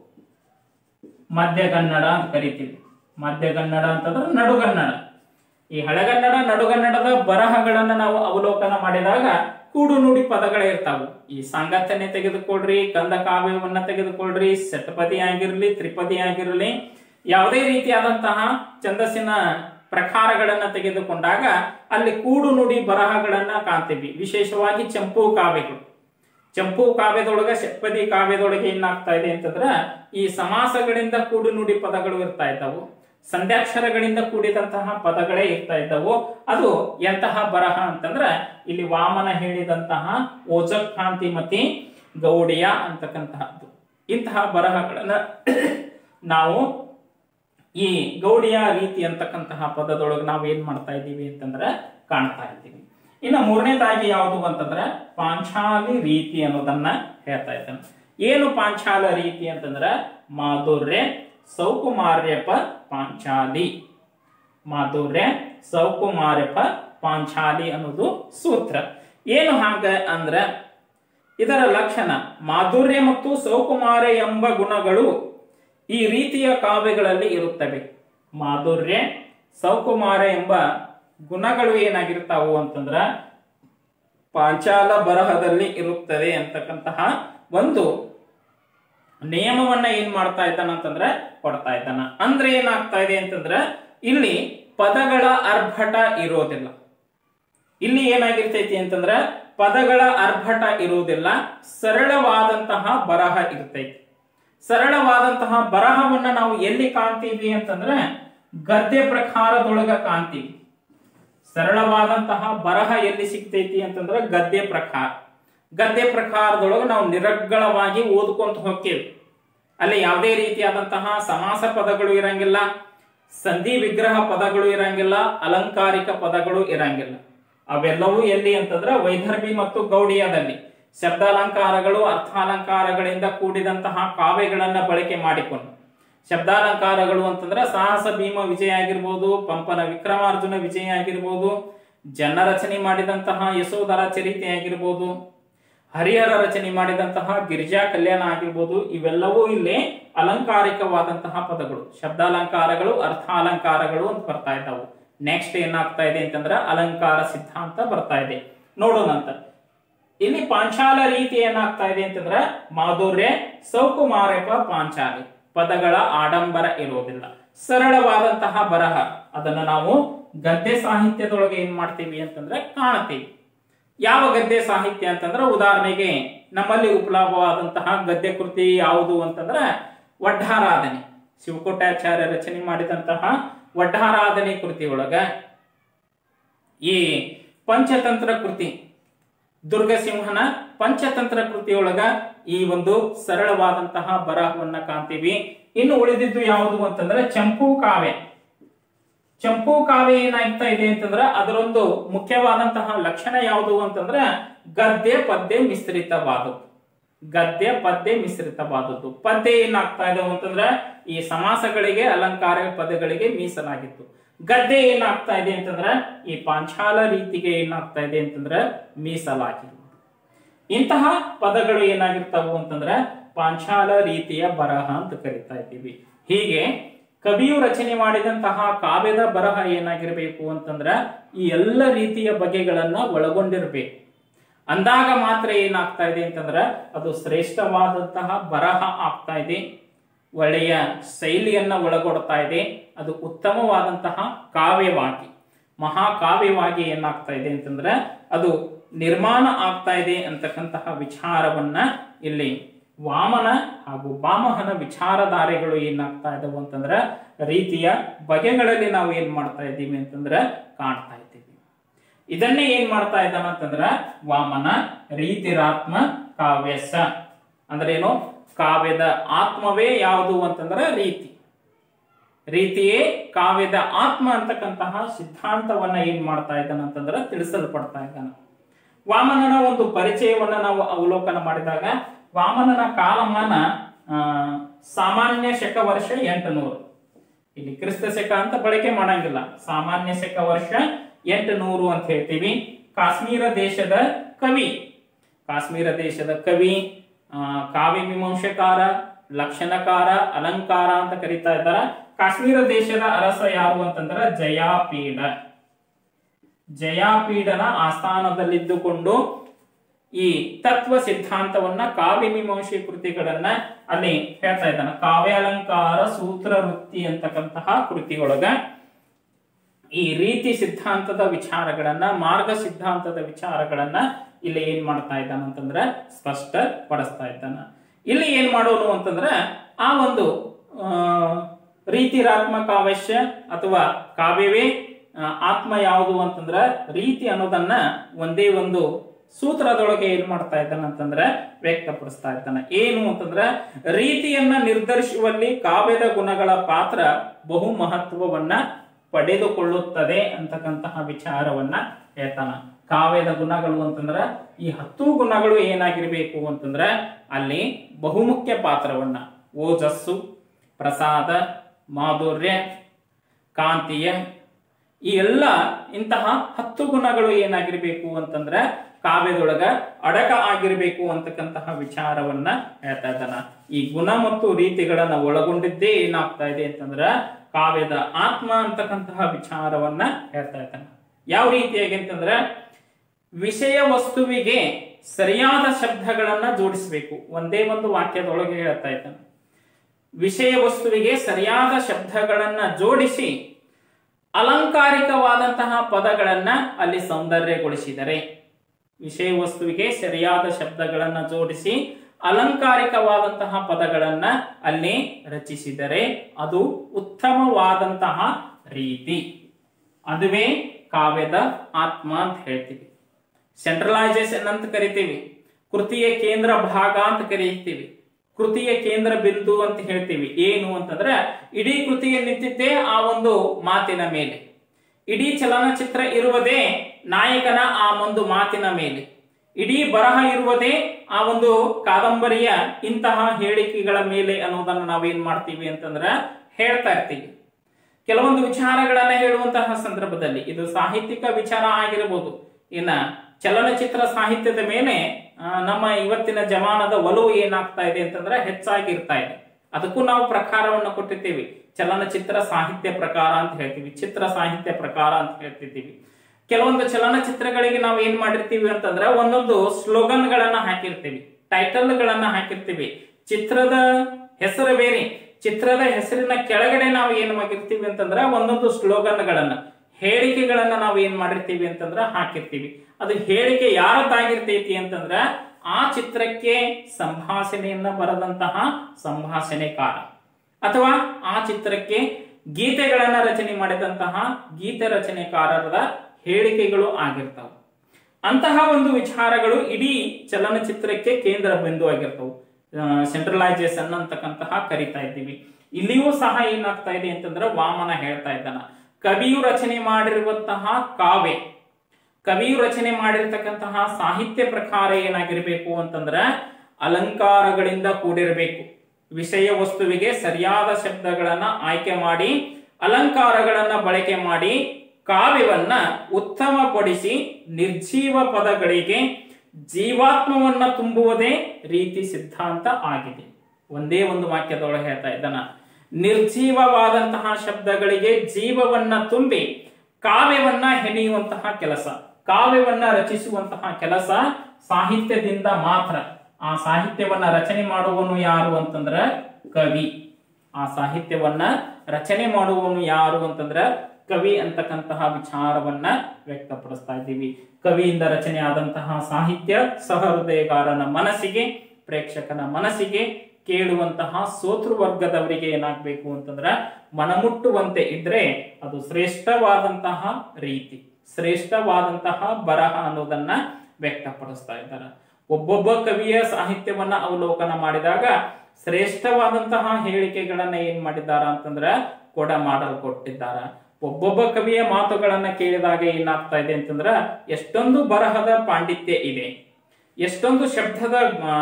ಮಧ್ಯಗನ್ನಡ ಅಂತ ಕರಿತೀವಿ ಮಧ್ಯಗನ್ನಡ ಅಂತಂದ್ರೆ ನಡುಗನ್ನಡ ಈ ಹಳೆಗನ್ನಡ ನಡುಗನ್ನಡದ ಬರಹಗಳನ್ನ ನಾವು ಅವಲೋಕನ ಮಾಡಿದಾಗ ಕೂಡು ನುಡಿ ಪದಗಳೇ ಇರ್ತಾವು ಈ ಸಾಂಗತ್ಯನೆ ತೆಗೆದುಕೊಳ್ರಿ ಕಂದ ಕಾವ್ಯವನ್ನ ತೆಗೆದುಕೊಳ್ರಿ ಶತಪದಿ ಆಗಿರ್ಲಿ ತ್ರಿಪದಿ ಆಗಿರಲಿ ಯಾವುದೇ ರೀತಿಯಾದಂತಹ ಛಂದಸ್ಸಿನ ಪ್ರಕಾರಗಳನ್ನ ತೆಗೆದುಕೊಂಡಾಗ ಅಲ್ಲಿ ಕೂಡು ನುಡಿ ಬರಹಗಳನ್ನ ಕಾಣ್ತೀವಿ ವಿಶೇಷವಾಗಿ ಚಂಪು ಕಾವ್ಯಗಳು ಚಂಪು ಕಾವ್ಯದೊಳಗ ಷಟ್ಪದಿ ಕಾವ್ಯದೊಳಗೆ ಏನಾಗ್ತಾ ಇದೆ ಅಂತಂದ್ರ ಈ ಸಮಾಸಗಳಿಂದ ಕೂಡು ನುಡಿ ಪದಗಳು ಇರ್ತಾ ಇದ್ದವು ಸಂಧ್ಯಾಕ್ಷರಗಳಿಂದ ಕೂಡಿದಂತಹ ಪದಗಳೇ ಇರ್ತಾ ಇದ್ದವು ಅದು ಎಂತಹ ಬರಹ ಅಂತಂದ್ರ ಇಲ್ಲಿ ವಾಮನ ಹೇಳಿದಂತಹ ಓಜಕ್ಕಾಂತಿಮತಿ ಗೌಡಿಯ ಅಂತಕ್ಕಂತಹದ್ದು ಇಂತಹ ಬರಹಗಳನ್ನ ನಾವು ಈ ಗೌಡಿಯ ರೀತಿ ಅಂತಕ್ಕಂತಹ ಪದದೊಳಗೆ ನಾವು ಏನ್ ಮಾಡ್ತಾ ಇದ್ದೀವಿ ಅಂತಂದ್ರೆ ಕಾಣ್ತಾ ಇದ್ದೀವಿ ಇನ್ನು ಮೂರನೇದಾಗಿ ಯಾವುದು ಅಂತಂದ್ರೆ ಪಾಂಚಾಲಿ ರೀತಿ ಅನ್ನೋದನ್ನ ಹೇಳ್ತಾ ಇದ್ದಾನೆ ಏನು ಪಾಂಚಾಲ ರೀತಿ ಅಂತಂದ್ರೆ ಮಾಧುರ್ಯ ಸೌಕುಮಾರ್ಯಪ ಪಾಂಚಾಲಿ ಮಾಧುರ್ಯ ಸೌಕುಮಾರ್ಯಪ ಪಾಂಚಾಲಿ ಅನ್ನೋದು ಸೂತ್ರ ಏನು ಹಾಗ ಅಂದ್ರ ಇದರ ಲಕ್ಷಣ ಮಾಧುರ್ಯ ಮತ್ತು ಸೌಕುಮಾರ್ಯ ಎಂಬ ಗುಣಗಳು ಈ ರೀತಿಯ ಕಾವ್ಯಗಳಲ್ಲಿ ಇರುತ್ತವೆ ಮಾಧುರ್ಯ ಸೌಕುಮಾರ್ಯ ಎಂಬ ಗುಣಗಳು ಏನಾಗಿರ್ತಾವು ಅಂತಂದ್ರ ಪಾಂಚಾಲ ಬರಹದಲ್ಲಿ ಇರುತ್ತದೆ ಅಂತಕ್ಕಂತಹ ಒಂದು ನಿಯಮವನ್ನ ಏನ್ ಮಾಡ್ತಾ ಇದ್ದಾನ ಅಂತಂದ್ರೆ ಕೊಡ್ತಾ ಇದ್ದಾನ ಅಂದ್ರೆ ಏನಾಗ್ತಾ ಇದೆ ಅಂತಂದ್ರ ಇಲ್ಲಿ ಪದಗಳ ಅರ್ಭಟ ಇರೋದಿಲ್ಲ ಇಲ್ಲಿ ಏನಾಗಿರ್ತೈತಿ ಅಂತಂದ್ರ ಪದಗಳ ಅರ್ಭಟ ಇರುವುದಿಲ್ಲ ಸರಳವಾದಂತಹ ಬರಹ ಇರ್ತೈತಿ ಸರಳವಾದಂತಹ ಬರಹವನ್ನ ನಾವು ಎಲ್ಲಿ ಕಾಣ್ತೀವಿ ಅಂತಂದ್ರೆ ಗದ್ಯ ಪ್ರಕಾರದೊಳಗ ಕಾಣ್ತೀವಿ ಸರಳವಾದಂತಹ ಬರಹ ಎಲ್ಲಿ ಸಿಗ್ತೈತಿ ಅಂತಂದ್ರೆ ಗದ್ಯ ಪ್ರಕಾರ ಗದ್ಯ ಪ್ರಕಾರದೊಳಗೆ ನಾವು ನಿರರ್ಗಳವಾಗಿ ಓದ್ಕೊಂತ ಹೋಗ್ತೇವೆ ಅಲ್ಲಿ ಯಾವುದೇ ರೀತಿಯಾದಂತಹ ಸಮಾಸ ಪದಗಳು ಇರಂಗಿಲ್ಲ ಸಂಧಿ ವಿಗ್ರಹ ಪದಗಳು ಇರಂಗಿಲ್ಲ ಅಲಂಕಾರಿಕ ಪದಗಳು ಇರಂಗಿಲ್ಲ ಅವೆಲ್ಲವೂ ಎಲ್ಲಿ ಅಂತಂದ್ರೆ ವೈದರ್ಭಿ ಮತ್ತು ಗೌಡಿಯದಲ್ಲಿ ಶಬ್ದಾಲಂಕಾರಗಳು ಅರ್ಥಾಲಂಕಾರಗಳಿಂದ ಕೂಡಿದಂತಹ ಕಾವ್ಯಗಳನ್ನ ಬಳಕೆ ಮಾಡಿಕೊಂಡು ಶಬ್ದಾಲಂಕಾರಗಳು ಅಂತಂದ್ರೆ ಸಾಹಸ ಭೀಮ ವಿಜಯ ಆಗಿರ್ಬೋದು ಪಂಪನ ವಿಕ್ರಮಾರ್ಜುನ ವಿಜಯ ಆಗಿರ್ಬೋದು ಜನ ರಚನೆ ಮಾಡಿದಂತಹ ಯಶೋಧರ ಚರಿತೆ ಆಗಿರ್ಬೋದು ಹರಿಹರ ರಚನೆ ಮಾಡಿದಂತಹ ಗಿರಿಜಾ ಕಲ್ಯಾಣ ಆಗಿರ್ಬೋದು ಇವೆಲ್ಲವೂ ಇಲ್ಲಿ ಅಲಂಕಾರಿಕವಾದಂತಹ ಪದಗಳು ಶಬ್ದಾಲಂಕಾರಗಳು ಅರ್ಥಾಲಂಕಾರಗಳು ಅಂತ ಬರ್ತಾ ಇದ್ದಾವು ನೆಕ್ಸ್ಟ್ ಏನಾಗ್ತಾ ಇದೆ ಅಂತಂದ್ರೆ ಅಲಂಕಾರ ಸಿದ್ಧಾಂತ ಬರ್ತಾ ಇದೆ ನೋಡೋಣಂತ ಇಲ್ಲಿ ಪಾಂಚಾಲ ರೀತಿ ಏನಾಗ್ತಾ ಇದೆ ಅಂತಂದ್ರೆ ಮಾಧುರ್ಯ ಸೌಕುಮಾರಪ ಪಾಂಚಾಲಿ ಪದಗಳ ಆಡಂಬರ ಇರೋದಿಲ್ಲ ಸರಳವಾದಂತಹ ಬರಹ ಅದನ್ನ ನಾವು ಗದ್ಯ ಸಾಹಿತ್ಯದೊಳಗೆ ಏನ್ ಮಾಡ್ತೀವಿ ಅಂತಂದ್ರೆ ಕಾಣ್ತೀವಿ ಯಾವ ಗದ್ಯ ಸಾಹಿತ್ಯ ಅಂತಂದ್ರೆ ಉದಾಹರಣೆಗೆ ನಮ್ಮಲ್ಲಿ ಉಪಲಭವಾದಂತಹ ಗದ್ಯ ಕೃತಿ ಯಾವುದು ಅಂತಂದ್ರೆ ವಡ್ಡಾರಾಧನೆ ಶಿವಕೋಟ್ಯಾಚಾರ್ಯ ರಚನೆ ಮಾಡಿದಂತಹ ವಡ್ಡಾರಾಧನೆ ಕೃತಿಯೊಳಗ ಈ ಪಂಚತಂತ್ರ ಕೃತಿ ದುರ್ಗಸಿಂಹನ ಪಂಚತಂತ್ರ ಕೃತಿಯೊಳಗ ಈ ಒಂದು ಸರಳವಾದಂತಹ ಬರಹವನ್ನ ಕಾಣ್ತೀವಿ ಇನ್ನು ಉಳಿದಿದ್ದು ಯಾವುದು ಅಂತಂದ್ರೆ ಚಂಪು ಕಾವ್ಯ ಚಂಪು ಕಾವ್ಯ ಏನಾಗ್ತಾ ಇದೆ ಅಂತಂದ್ರೆ ಅದರೊಂದು ಮುಖ್ಯವಾದಂತಹ ಲಕ್ಷಣ ಯಾವುದು ಅಂತಂದ್ರೆ ಗದ್ಯ ಪದ್ಯ ಮಿಶ್ರಿತವಾದದ್ದು ಗದ್ಯ ಪದ್ಯ ಮಿಶ್ರಿತವಾದದ್ದು ಪದ್ಯ ಏನಾಗ್ತಾ ಇದೆ ಅಂತಂದ್ರೆ ಈ ಸಮಾಸಗಳಿಗೆ ಅಲಂಕಾರ ಪದಗಳಿಗೆ ಮೀಸಲಾಗಿತ್ತು ಗದ್ಯ ಏನಾಗ್ತಾ ಇದೆ ಅಂತಂದ್ರೆ ಈ ಪಾಂಚಾಲ ರೀತಿಗೆ ಏನಾಗ್ತಾ ಇದೆ ಅಂತಂದ್ರೆ ಮೀಸಲಾಗಿರುವುದು ಇಂತಹ ಪದಗಳು ಏನಾಗಿರ್ತಾವು ಅಂತಂದ್ರೆ ಪಾಂಚಾಲ ರೀತಿಯ ಬರಹ ಅಂತ ಕರಿತಾ ಇದ್ದೀವಿ ಹೀಗೆ ಕವಿಯು ರಚನೆ ಮಾಡಿದಂತಹ ಕಾವ್ಯದ ಬರಹ ಏನಾಗಿರ್ಬೇಕು ಅಂತಂದ್ರ ಈ ಎಲ್ಲ ರೀತಿಯ ಬಗೆಗಳನ್ನ ಒಳಗೊಂಡಿರ್ಬೇಕು ಅಂದಾಗ ಮಾತ್ರ ಏನಾಗ್ತಾ ಇದೆ ಅಂತಂದ್ರ ಅದು ಶ್ರೇಷ್ಠವಾದಂತಹ ಬರಹ ಆಗ್ತಾ ಇದೆ ಒಳ್ಳೆಯ ಶೈಲಿಯನ್ನ ಒಳಗೊಡ್ತಾ ಇದೆ ಅದು ಉತ್ತಮವಾದಂತಹ ಕಾವ್ಯವಾಗಿ ಮಹಾಕಾವ್ಯವಾಗಿ ಏನಾಗ್ತಾ ಇದೆ ಅಂತಂದ್ರೆ ಅದು ನಿರ್ಮಾಣ ಆಗ್ತಾ ಇದೆ ಅಂತಕ್ಕಂತಹ ವಿಚಾರವನ್ನ ಇಲ್ಲಿ ವಾಮನ ಹಾಗೂ ವಾಮಹನ ವಿಚಾರಧಾರೆಗಳು ಏನಾಗ್ತಾ ಇದಾವು ಅಂತಂದ್ರೆ ರೀತಿಯ ಬಗೆಗಳಲ್ಲಿ ನಾವು ಏನ್ ಮಾಡ್ತಾ ಇದ್ದೀವಿ ಅಂತಂದ್ರೆ ಕಾಣ್ತಾ ಇದ್ದೀವಿ ಇದನ್ನೇ ಏನ್ ಮಾಡ್ತಾ ಇದ್ದಾನ ಅಂತಂದ್ರ ವಾಮನ ರೀತಿರಾತ್ಮ ಕಾವ್ಯಸ ಅಂದ್ರೆ ಏನು ಕಾವ್ಯದ ಆತ್ಮವೇ ಯಾವುದು ಅಂತಂದ್ರೆ ರೀತಿ ರೀತಿಯೇ ಕಾವ್ಯದ ಆತ್ಮ ಅಂತಕ್ಕಂತಹ ಸಿದ್ಧಾಂತವನ್ನ ಏನ್ ಮಾಡ್ತಾ ಇದ್ದಾನ ಅಂತಂದ್ರೆ ತಿಳಿಸಲ್ಪಡ್ತಾ ಇದ್ದಾನ ವಾಮನನ ಒಂದು ಪರಿಚಯವನ್ನ ನಾವು ಅವಲೋಕನ ಮಾಡಿದಾಗ ವಾಮನನ ಕಾಲಮಾನ ಆ, ಸಾಮಾನ್ಯ ಶಕ ವರ್ಷ ಎಂಟುನೂರು ಇಲ್ಲಿ ಕ್ರಿಸ್ತ ಶಕ ಅಂತ ಬಳಕೆ ಮಾಡಂಗಿಲ್ಲ ಸಾಮಾನ್ಯ ಶಕ ವರ್ಷ ಎಂಟುನೂರು ಅಂತ ಹೇಳ್ತೀವಿ ಕಾಶ್ಮೀರ ದೇಶದ ಕವಿ ಕಾಶ್ಮೀರ ದೇಶದ ಕವಿ ಆ, ಕಾವ್ಯ ಮೀಮಾಂಸಕಾರ ಲಕ್ಷಣಕಾರ ಅಲಂಕಾರ ಅಂತ ಕರೀತಾ ಇದ್ದಾರೆ ಕಾಶ್ಮೀರ ದೇಶದ ಅರಸ ಯಾರು ಅಂತಂದ್ರೆ ಜಯಾಪೀಡ ಜಯಾಪೀಡನ ಆಸ್ಥಾನದಲ್ಲಿದ್ದುಕೊಂಡು ಈ ತತ್ವ ಸಿದ್ಧಾಂತವನ್ನ ಕಾವ್ಯ ಮೀಮಾಂಸೆ ಕೃತಿಗಳನ್ನ ಅಲ್ಲಿ ಹೇಳ್ತಾ ಇದ್ದಾನೆ ಕಾವ್ಯಾಲಂಕಾರ ಸೂತ್ರ ವೃತ್ತಿ ಅಂತಕ್ಕಂತಹ ಕೃತಿಯೊಳಗ ಈ ರೀತಿ ಸಿದ್ಧಾಂತದ ವಿಚಾರಗಳನ್ನ ಮಾರ್ಗ ಸಿದ್ಧಾಂತದ ವಿಚಾರಗಳನ್ನ ಇಲ್ಲಿ ಏನ್ ಮಾಡ್ತಾ ಇದ್ದಾನ ಅಂತಂದ್ರೆ ಸ್ಪಷ್ಟ ಪಡಿಸ್ತಾ ಇದ್ದಾನ ಇಲ್ಲಿ ಏನ್ ಮಾಡೋನು ಅಂತಂದ್ರೆ ಆ ಒಂದು ಆ, ರೀತಿರಾತ್ಮ ಕಾವ್ಯಶ್ಯ ಅಥವಾ ಕಾವ್ಯವೇ ಆ, ಆತ್ಮ ಯಾವುದು ಅಂತಂದ್ರೆ ರೀತಿ ಅನ್ನೋದನ್ನ ಒಂದೇ ಒಂದು ಸೂತ್ರದೊಳಗೆ ಏನ್ ಮಾಡ್ತಾ ಇದ್ದಾನ ಅಂತಂದ್ರೆ ವ್ಯಕ್ತಪಡಿಸ್ತಾ ಇದ್ದಾನೆ ಏನು ಅಂತಂದ್ರೆ ರೀತಿಯನ್ನ ನಿರ್ಧರಿಸುವಲ್ಲಿ ಕಾವ್ಯದ ಗುಣಗಳ ಪಾತ್ರ ಬಹು ಮಹತ್ವವನ್ನ ಪಡೆದುಕೊಳ್ಳುತ್ತದೆ ಅಂತಕ್ಕಂತಹ ವಿಚಾರವನ್ನ ಹೇಳ್ತಾನ ಕಾವ್ಯದ ಗುಣಗಳು ಅಂತಂದ್ರ ಈ ಹತ್ತು ಗುಣಗಳು ಏನಾಗಿರ್ಬೇಕು ಅಂತಂದ್ರ ಅಲ್ಲಿ ಬಹುಮುಖ್ಯ ಪಾತ್ರವನ್ನ ಓಜಸ್ಸು ಪ್ರಸಾದ ಮಾಧುರ್ಯ ಕಾಂತಿಯ ಈ ಎಲ್ಲ ಇಂತಹ ಹತ್ತು ಗುಣಗಳು ಏನಾಗಿರ್ಬೇಕು ಅಂತಂದ್ರೆ ಕಾವ್ಯದೊಳಗ ಅಡಕ ಆಗಿರ್ಬೇಕು ಅಂತಕ್ಕಂತಹ ವಿಚಾರವನ್ನ ಹೇಳ್ತಾ ಇದ್ದಾನ ಈ ಗುಣ ಮತ್ತು ರೀತಿಗಳನ್ನ ಒಳಗೊಂಡಿದ್ದೇ ಏನಾಗ್ತಾ ಇದೆ ಅಂತಂದ್ರ ಕಾವ್ಯದ ಆತ್ಮ ಅಂತಕ್ಕಂತಹ ವಿಚಾರವನ್ನ ಹೇಳ್ತಾ ಇದ್ದಾನ ಯಾವ ರೀತಿಯಾಗಿ ಅಂತಂದ್ರ ವಿಷಯ ವಸ್ತುವಿಗೆ ಸರಿಯಾದ ಶಬ್ದಗಳನ್ನ ಜೋಡಿಸಬೇಕು ಒಂದೇ ಒಂದು ವಾಕ್ಯದೊಳಗೆ ಹೇಳ್ತಾ ಇದ್ದಾನೆ ವಿಷಯ ವಸ್ತುವಿಗೆ ಸರಿಯಾದ ಶಬ್ದಗಳನ್ನ ಜೋಡಿಸಿ ಅಲಂಕಾರಿಕವಾದಂತಹ ಪದಗಳನ್ನ ಅಲ್ಲಿ ಸೌಂದರ್ಯಗೊಳಿಸಿದರೆ ವಿಷಯ ವಸ್ತುವಿಗೆ ಸರಿಯಾದ ಶಬ್ದಗಳನ್ನ ಜೋಡಿಸಿ ಅಲಂಕಾರಿಕವಾದಂತಹ ಪದಗಳನ್ನ ಅಲ್ಲಿ ರಚಿಸಿದರೆ ಅದು ಉತ್ತಮವಾದಂತಹ ರೀತಿ ಅದುವೇ ಕಾವ್ಯದ ಆತ್ಮ ಅಂತ ಹೇಳ್ತೀವಿ ಸೆಂಟ್ರಲೈಸೇಷನ್ ಅಂತ ಕರಿತೀವಿ ಕೃತಿಯ ಕೇಂದ್ರ ಭಾಗ ಅಂತ ಕರೀತೀವಿ ಕೃತಿಯ ಕೇಂದ್ರ ಬಿಂದು ಅಂತ ಹೇಳ್ತೀವಿ ಏನು ಅಂತಂದ್ರೆ ಇಡೀ ಕೃತಿಗೆ ನಿಂತಿದ್ದೇ ಆ ಒಂದು ಮಾತಿನ ಮೇಲೆ ಇಡೀ ಚಲನಚಿತ್ರ ಇರುವುದೇ ನಾಯಕನ ಆ ಒಂದು ಮಾತಿನ ಮೇಲೆ ಇಡೀ ಬರಹ ಇರುವುದೇ ಆ ಒಂದು ಕಾದಂಬರಿಯ ಇಂತಹ ಹೇಳಿಕೆಗಳ ಮೇಲೆ ಅನ್ನೋದನ್ನು ನಾವೇನ್ ಮಾಡ್ತೀವಿ ಅಂತಂದ್ರ ಹೇಳ್ತಾ ಇರ್ತೀವಿ ಕೆಲವೊಂದು ವಿಚಾರಗಳನ್ನ ಹೇಳುವಂತಹ ಸಂದರ್ಭದಲ್ಲಿ ಇದು ಸಾಹಿತ್ಯಿಕ ವಿಚಾರ ಆಗಿರಬಹುದು ಇನ್ನ ಚಲನಚಿತ್ರ ಸಾಹಿತ್ಯದ ಮೇಲೆ ಆ, ನಮ್ಮ ಇವತ್ತಿನ ಜಮಾನದ ಒಲವು ಏನಾಗ್ತಾ ಇದೆ ಅಂತಂದ್ರೆ ಹೆಚ್ಚಾಗಿರ್ತಾ ಇದೆ ಅದಕ್ಕೂ ನಾವು ಪ್ರಕಾರವನ್ನು ಕೊಟ್ಟಿರ್ತೀವಿ ಚಲನಚಿತ್ರ ಸಾಹಿತ್ಯ ಪ್ರಕಾರ ಅಂತ ಹೇಳ್ತೀವಿ ಚಿತ್ರ ಸಾಹಿತ್ಯ ಪ್ರಕಾರ ಅಂತ ಹೇಳ್ತಿದ್ದೀವಿ ಕೆಲವೊಂದು ಚಲನಚಿತ್ರಗಳಿಗೆ ನಾವು ಏನ್ ಮಾಡಿರ್ತೀವಿ ಅಂತಂದ್ರೆ ಒಂದೊಂದು ಸ್ಲೋಗನ್ ಗಳನ್ನ ಹಾಕಿರ್ತೀವಿ ಟೈಟಲ್ ಗಳನ್ನ ಹಾಕಿರ್ತೀವಿ ಚಿತ್ರದ ಹೆಸರು ಬೇರೆ ಚಿತ್ರದ ಹೆಸರಿನ ಕೆಳಗಡೆ ನಾವು ಏನ್ ಮಾಡಿರ್ತೀವಿ ಅಂತಂದ್ರೆ ಒಂದೊಂದು ಸ್ಲೋಗನ್ ಗಳನ್ನ ಹೇಳಿಕೆಗಳನ್ನ ನಾವು ಏನ್ ಮಾಡಿರ್ತೀವಿ ಅಂತಂದ್ರ ಹಾಕಿರ್ತೀವಿ ಅದು ಹೇಳಿಕೆ ಯಾರದ್ದಾಗಿರ್ತೈತಿ ಅಂತಂದ್ರ ಆ ಚಿತ್ರಕ್ಕೆ ಸಂಭಾಷಣೆಯನ್ನ ಬರೆದಂತಹ ಸಂಭಾಷಣೆಕಾರ ಅಥವಾ ಆ ಚಿತ್ರಕ್ಕೆ ಗೀತೆಗಳನ್ನ ರಚನೆ ಮಾಡಿದಂತಹ ಗೀತೆ ರಚನೆಕಾರರ ಹೇಳಿಕೆಗಳು ಆಗಿರ್ತಾವ ಅಂತಹ ಒಂದು ವಿಚಾರಗಳು ಇಡೀ ಚಲನಚಿತ್ರಕ್ಕೆ ಕೇಂದ್ರ ಬಿಂದು ಆಗಿರ್ತವು ಸೆಂಟ್ರಲೈಸೇಷನ್ ಅಂತಕ್ಕಂತಹ ಕರಿತಾ ಇದ್ದೀವಿ ಇಲ್ಲಿಯೂ ಸಹ ಏನಾಗ್ತಾ ಇದೆ ಅಂತಂದ್ರೆ ವಾಮನ ಹೇಳ್ತಾ ಇದ್ದಾನ ಕವಿಯು ರಚನೆ ಮಾಡಿರುವಂತಹ ಕಾವ್ಯ ಕವಿಯು ರಚನೆ ಮಾಡಿರ್ತಕ್ಕಂತಹ ಸಾಹಿತ್ಯ ಪ್ರಕಾರ ಏನಾಗಿರ್ಬೇಕು ಅಂತಂದ್ರೆ ಅಲಂಕಾರಗಳಿಂದ ಕೂಡಿರಬೇಕು ವಿಷಯ ವಸ್ತುವಿಗೆ ಸರಿಯಾದ ಶಬ್ದಗಳನ್ನ ಆಯ್ಕೆ ಮಾಡಿ ಅಲಂಕಾರಗಳನ್ನ ಬಳಕೆ ಮಾಡಿ ಕಾವ್ಯವನ್ನ ಉತ್ತಮಪಡಿಸಿ ನಿರ್ಜೀವ ಪದಗಳಿಗೆ ಜೀವಾತ್ಮವನ್ನ ತುಂಬುವುದೇ ರೀತಿ ಸಿದ್ಧಾಂತ ಆಗಿದೆ ಒಂದೇ ಒಂದು ವಾಕ್ಯದೊಳಗೆ ಹೇಳ್ತಾ ಇದ್ದಾನ ನಿರ್ಜೀವವಾದಂತಹ ಶಬ್ದಗಳಿಗೆ ಜೀವವನ್ನ ತುಂಬಿ ಕಾವ್ಯವನ್ನ ಹೆಣೆಯುವಂತಹ ಕೆಲಸ ಕಾವ್ಯವನ್ನ ರಚಿಸುವಂತಹ ಕೆಲಸ ಸಾಹಿತ್ಯದಿಂದ ಮಾತ್ರ ಆ ಸಾಹಿತ್ಯವನ್ನ ರಚನೆ ಮಾಡುವವನು ಯಾರು ಅಂತಂದ್ರ ಕವಿ ಆ ಸಾಹಿತ್ಯವನ್ನ ರಚನೆ ಮಾಡುವವನು ಯಾರು ಅಂತಂದ್ರ ಕವಿ ಅಂತಕ್ಕಂತಹ ವಿಚಾರವನ್ನ ವ್ಯಕ್ತಪಡಿಸ್ತಾ ಇದ್ದೀವಿ ಕವಿಯಿಂದ ರಚನೆ ಆದಂತಹ ಸಾಹಿತ್ಯ ಸಹೃದಯಗಾರನ ಮನಸ್ಸಿಗೆ ಪ್ರೇಕ್ಷಕನ ಮನಸ್ಸಿಗೆ ಕೇಳುವಂತಹ ಸೋತೃ ವರ್ಗದವರಿಗೆ ಏನಾಗ್ಬೇಕು ಅಂತಂದ್ರ ಮನಮುಟ್ಟುವಂತೆ ಇದ್ರೆ ಅದು ಶ್ರೇಷ್ಠವಾದಂತಹ ರೀತಿ ಶ್ರೇಷ್ಠವಾದಂತಹ ಬರಹ ಅನ್ನೋದನ್ನ ವ್ಯಕ್ತಪಡಿಸ್ತಾ ಇದ್ದಾರೆ ಒಬ್ಬೊಬ್ಬ ಕವಿಯ ಸಾಹಿತ್ಯವನ್ನ ಅವಲೋಕನ ಮಾಡಿದಾಗ ಶ್ರೇಷ್ಠವಾದಂತಹ ಹೇಳಿಕೆಗಳನ್ನ ಏನ್ ಮಾಡಿದ್ದಾರ ಅಂತಂದ್ರ ಕೊಡ ಮಾಡಲು ಕೊಟ್ಟಿದ್ದಾರ ಒಬ್ಬೊಬ್ಬ ಕವಿಯ ಮಾತುಗಳನ್ನ ಕೇಳಿದಾಗ ಏನಾಗ್ತಾ ಇದೆ ಅಂತಂದ್ರ ಎಷ್ಟೊಂದು ಬರಹದ ಪಾಂಡಿತ್ಯ ಇದೆ ಎಷ್ಟೊಂದು ಶಬ್ದದ ಆ,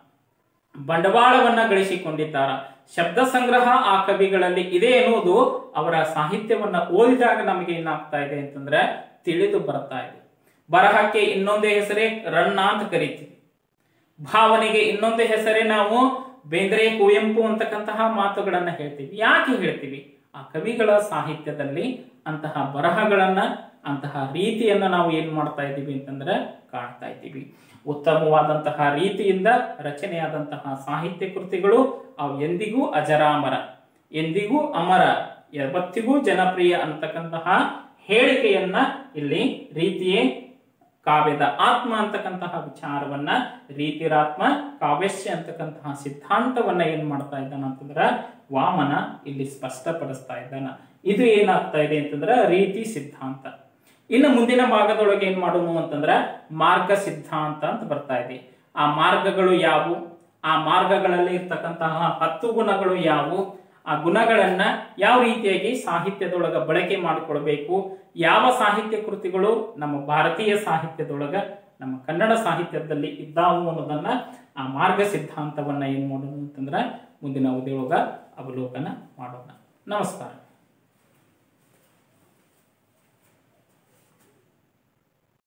ಬಂಡವಾಳವನ್ನ ಗಳಿಸಿಕೊಂಡಿದ್ದಾರ ಶಬ್ದ ಸಂಗ್ರಹ ಆ ಕವಿಗಳಲ್ಲಿ ಇದೆ ಎನ್ನುವುದು ಅವರ ಸಾಹಿತ್ಯವನ್ನ ಓದಿದಾಗ ನಮಗೆ ಏನಾಗ್ತಾ ಇದೆ ಅಂತಂದ್ರೆ ತಿಳಿದು ಬರ್ತಾ ಇದೆ ಬರಹಕ್ಕೆ ಇನ್ನೊಂದೇ ಹೆಸರೇ ರನ್ನ ಅಂತ ಕರಿತೀವಿ ಭಾವನೆಗೆ ಇನ್ನೊಂದು ಹೆಸರೇ ನಾವು ಬೇಂದ್ರೆ ಕುವೆಂಪು ಅಂತಕ್ಕಂತಹ ಮಾತುಗಳನ್ನ ಹೇಳ್ತೀವಿ ಯಾಕೆ ಹೇಳ್ತೀವಿ ಆ ಕವಿಗಳ ಸಾಹಿತ್ಯದಲ್ಲಿ ಅಂತಹ ಬರಹಗಳನ್ನ ಅಂತಹ ರೀತಿಯನ್ನ ನಾವು ಏನ್ ಮಾಡ್ತಾ ಇದ್ದೀವಿ ಅಂತಂದ್ರೆ ಕಾಣ್ತಾ ಇದ್ದೀವಿ ಉತ್ತಮವಾದಂತಹ ರೀತಿಯಿಂದ ರಚನೆಯಾದಂತಹ ಸಾಹಿತ್ಯ ಕೃತಿಗಳು ಅವು ಎಂದಿಗೂ ಅಜರಾಮರ ಎಂದಿಗೂ ಅಮರ ಯಾವತ್ತಿಗೂ ಜನಪ್ರಿಯ ಅಂತಕ್ಕಂತಹ ಹೇಳಿಕೆಯನ್ನ ಇಲ್ಲಿ ರೀತಿಯೇ ಕಾವ್ಯದ ಆತ್ಮ ಅಂತಕ್ಕಂತಹ ವಿಚಾರವನ್ನ ರೀತಿರಾತ್ಮ ಕಾವ್ಯಸ್ಯ ಅಂತಕ್ಕಂತಹ ಸಿದ್ಧಾಂತವನ್ನ ಏನ್ ಮಾಡ್ತಾ ಇದ್ದಾನ ಅಂತಂದ್ರ ವಾಮನ ಇಲ್ಲಿ ಸ್ಪಷ್ಟಪಡಿಸ್ತಾ ಇದ್ದಾನ ಇದು ಏನಾಗ್ತಾ ಇದೆ ಅಂತಂದ್ರ ರೀತಿ ಸಿದ್ಧಾಂತ ಇನ್ನು ಮುಂದಿನ ಭಾಗದೊಳಗೆ ಏನ್ ಮಾಡೋಣ ಅಂತಂದ್ರ ಮಾರ್ಗ ಸಿದ್ಧಾಂತ ಅಂತ ಬರ್ತಾ ಇದೆ ಆ ಮಾರ್ಗಗಳು ಯಾವುವು ಆ ಮಾರ್ಗಗಳಲ್ಲಿ ಇರ್ತಕ್ಕಂತಹ ಹತ್ತು ಗುಣಗಳು ಯಾವುವು ಆ ಗುಣಗಳನ್ನ ಯಾವ ರೀತಿಯಾಗಿ ಸಾಹಿತ್ಯದೊಳಗ ಬಳಕೆ ಮಾಡಿಕೊಳ್ಬೇಕು ಯಾವ ಸಾಹಿತ್ಯ ಕೃತಿಗಳು ನಮ್ಮ ಭಾರತೀಯ ಸಾಹಿತ್ಯದೊಳಗ ನಮ್ಮ ಕನ್ನಡ ಸಾಹಿತ್ಯದಲ್ಲಿ ಇದ್ದಾವು ಅನ್ನೋದನ್ನ ಆ ಮಾರ್ಗ ಸಿದ್ಧಾಂತವನ್ನ ಏನ್ ಮಾಡೋಣ ಅಂತಂದ್ರ ಮುಂದಿನ ಅವಧಿಯೊಳಗ ಅವಲೋಕನ ಮಾಡೋಣ ನಮಸ್ಕಾರ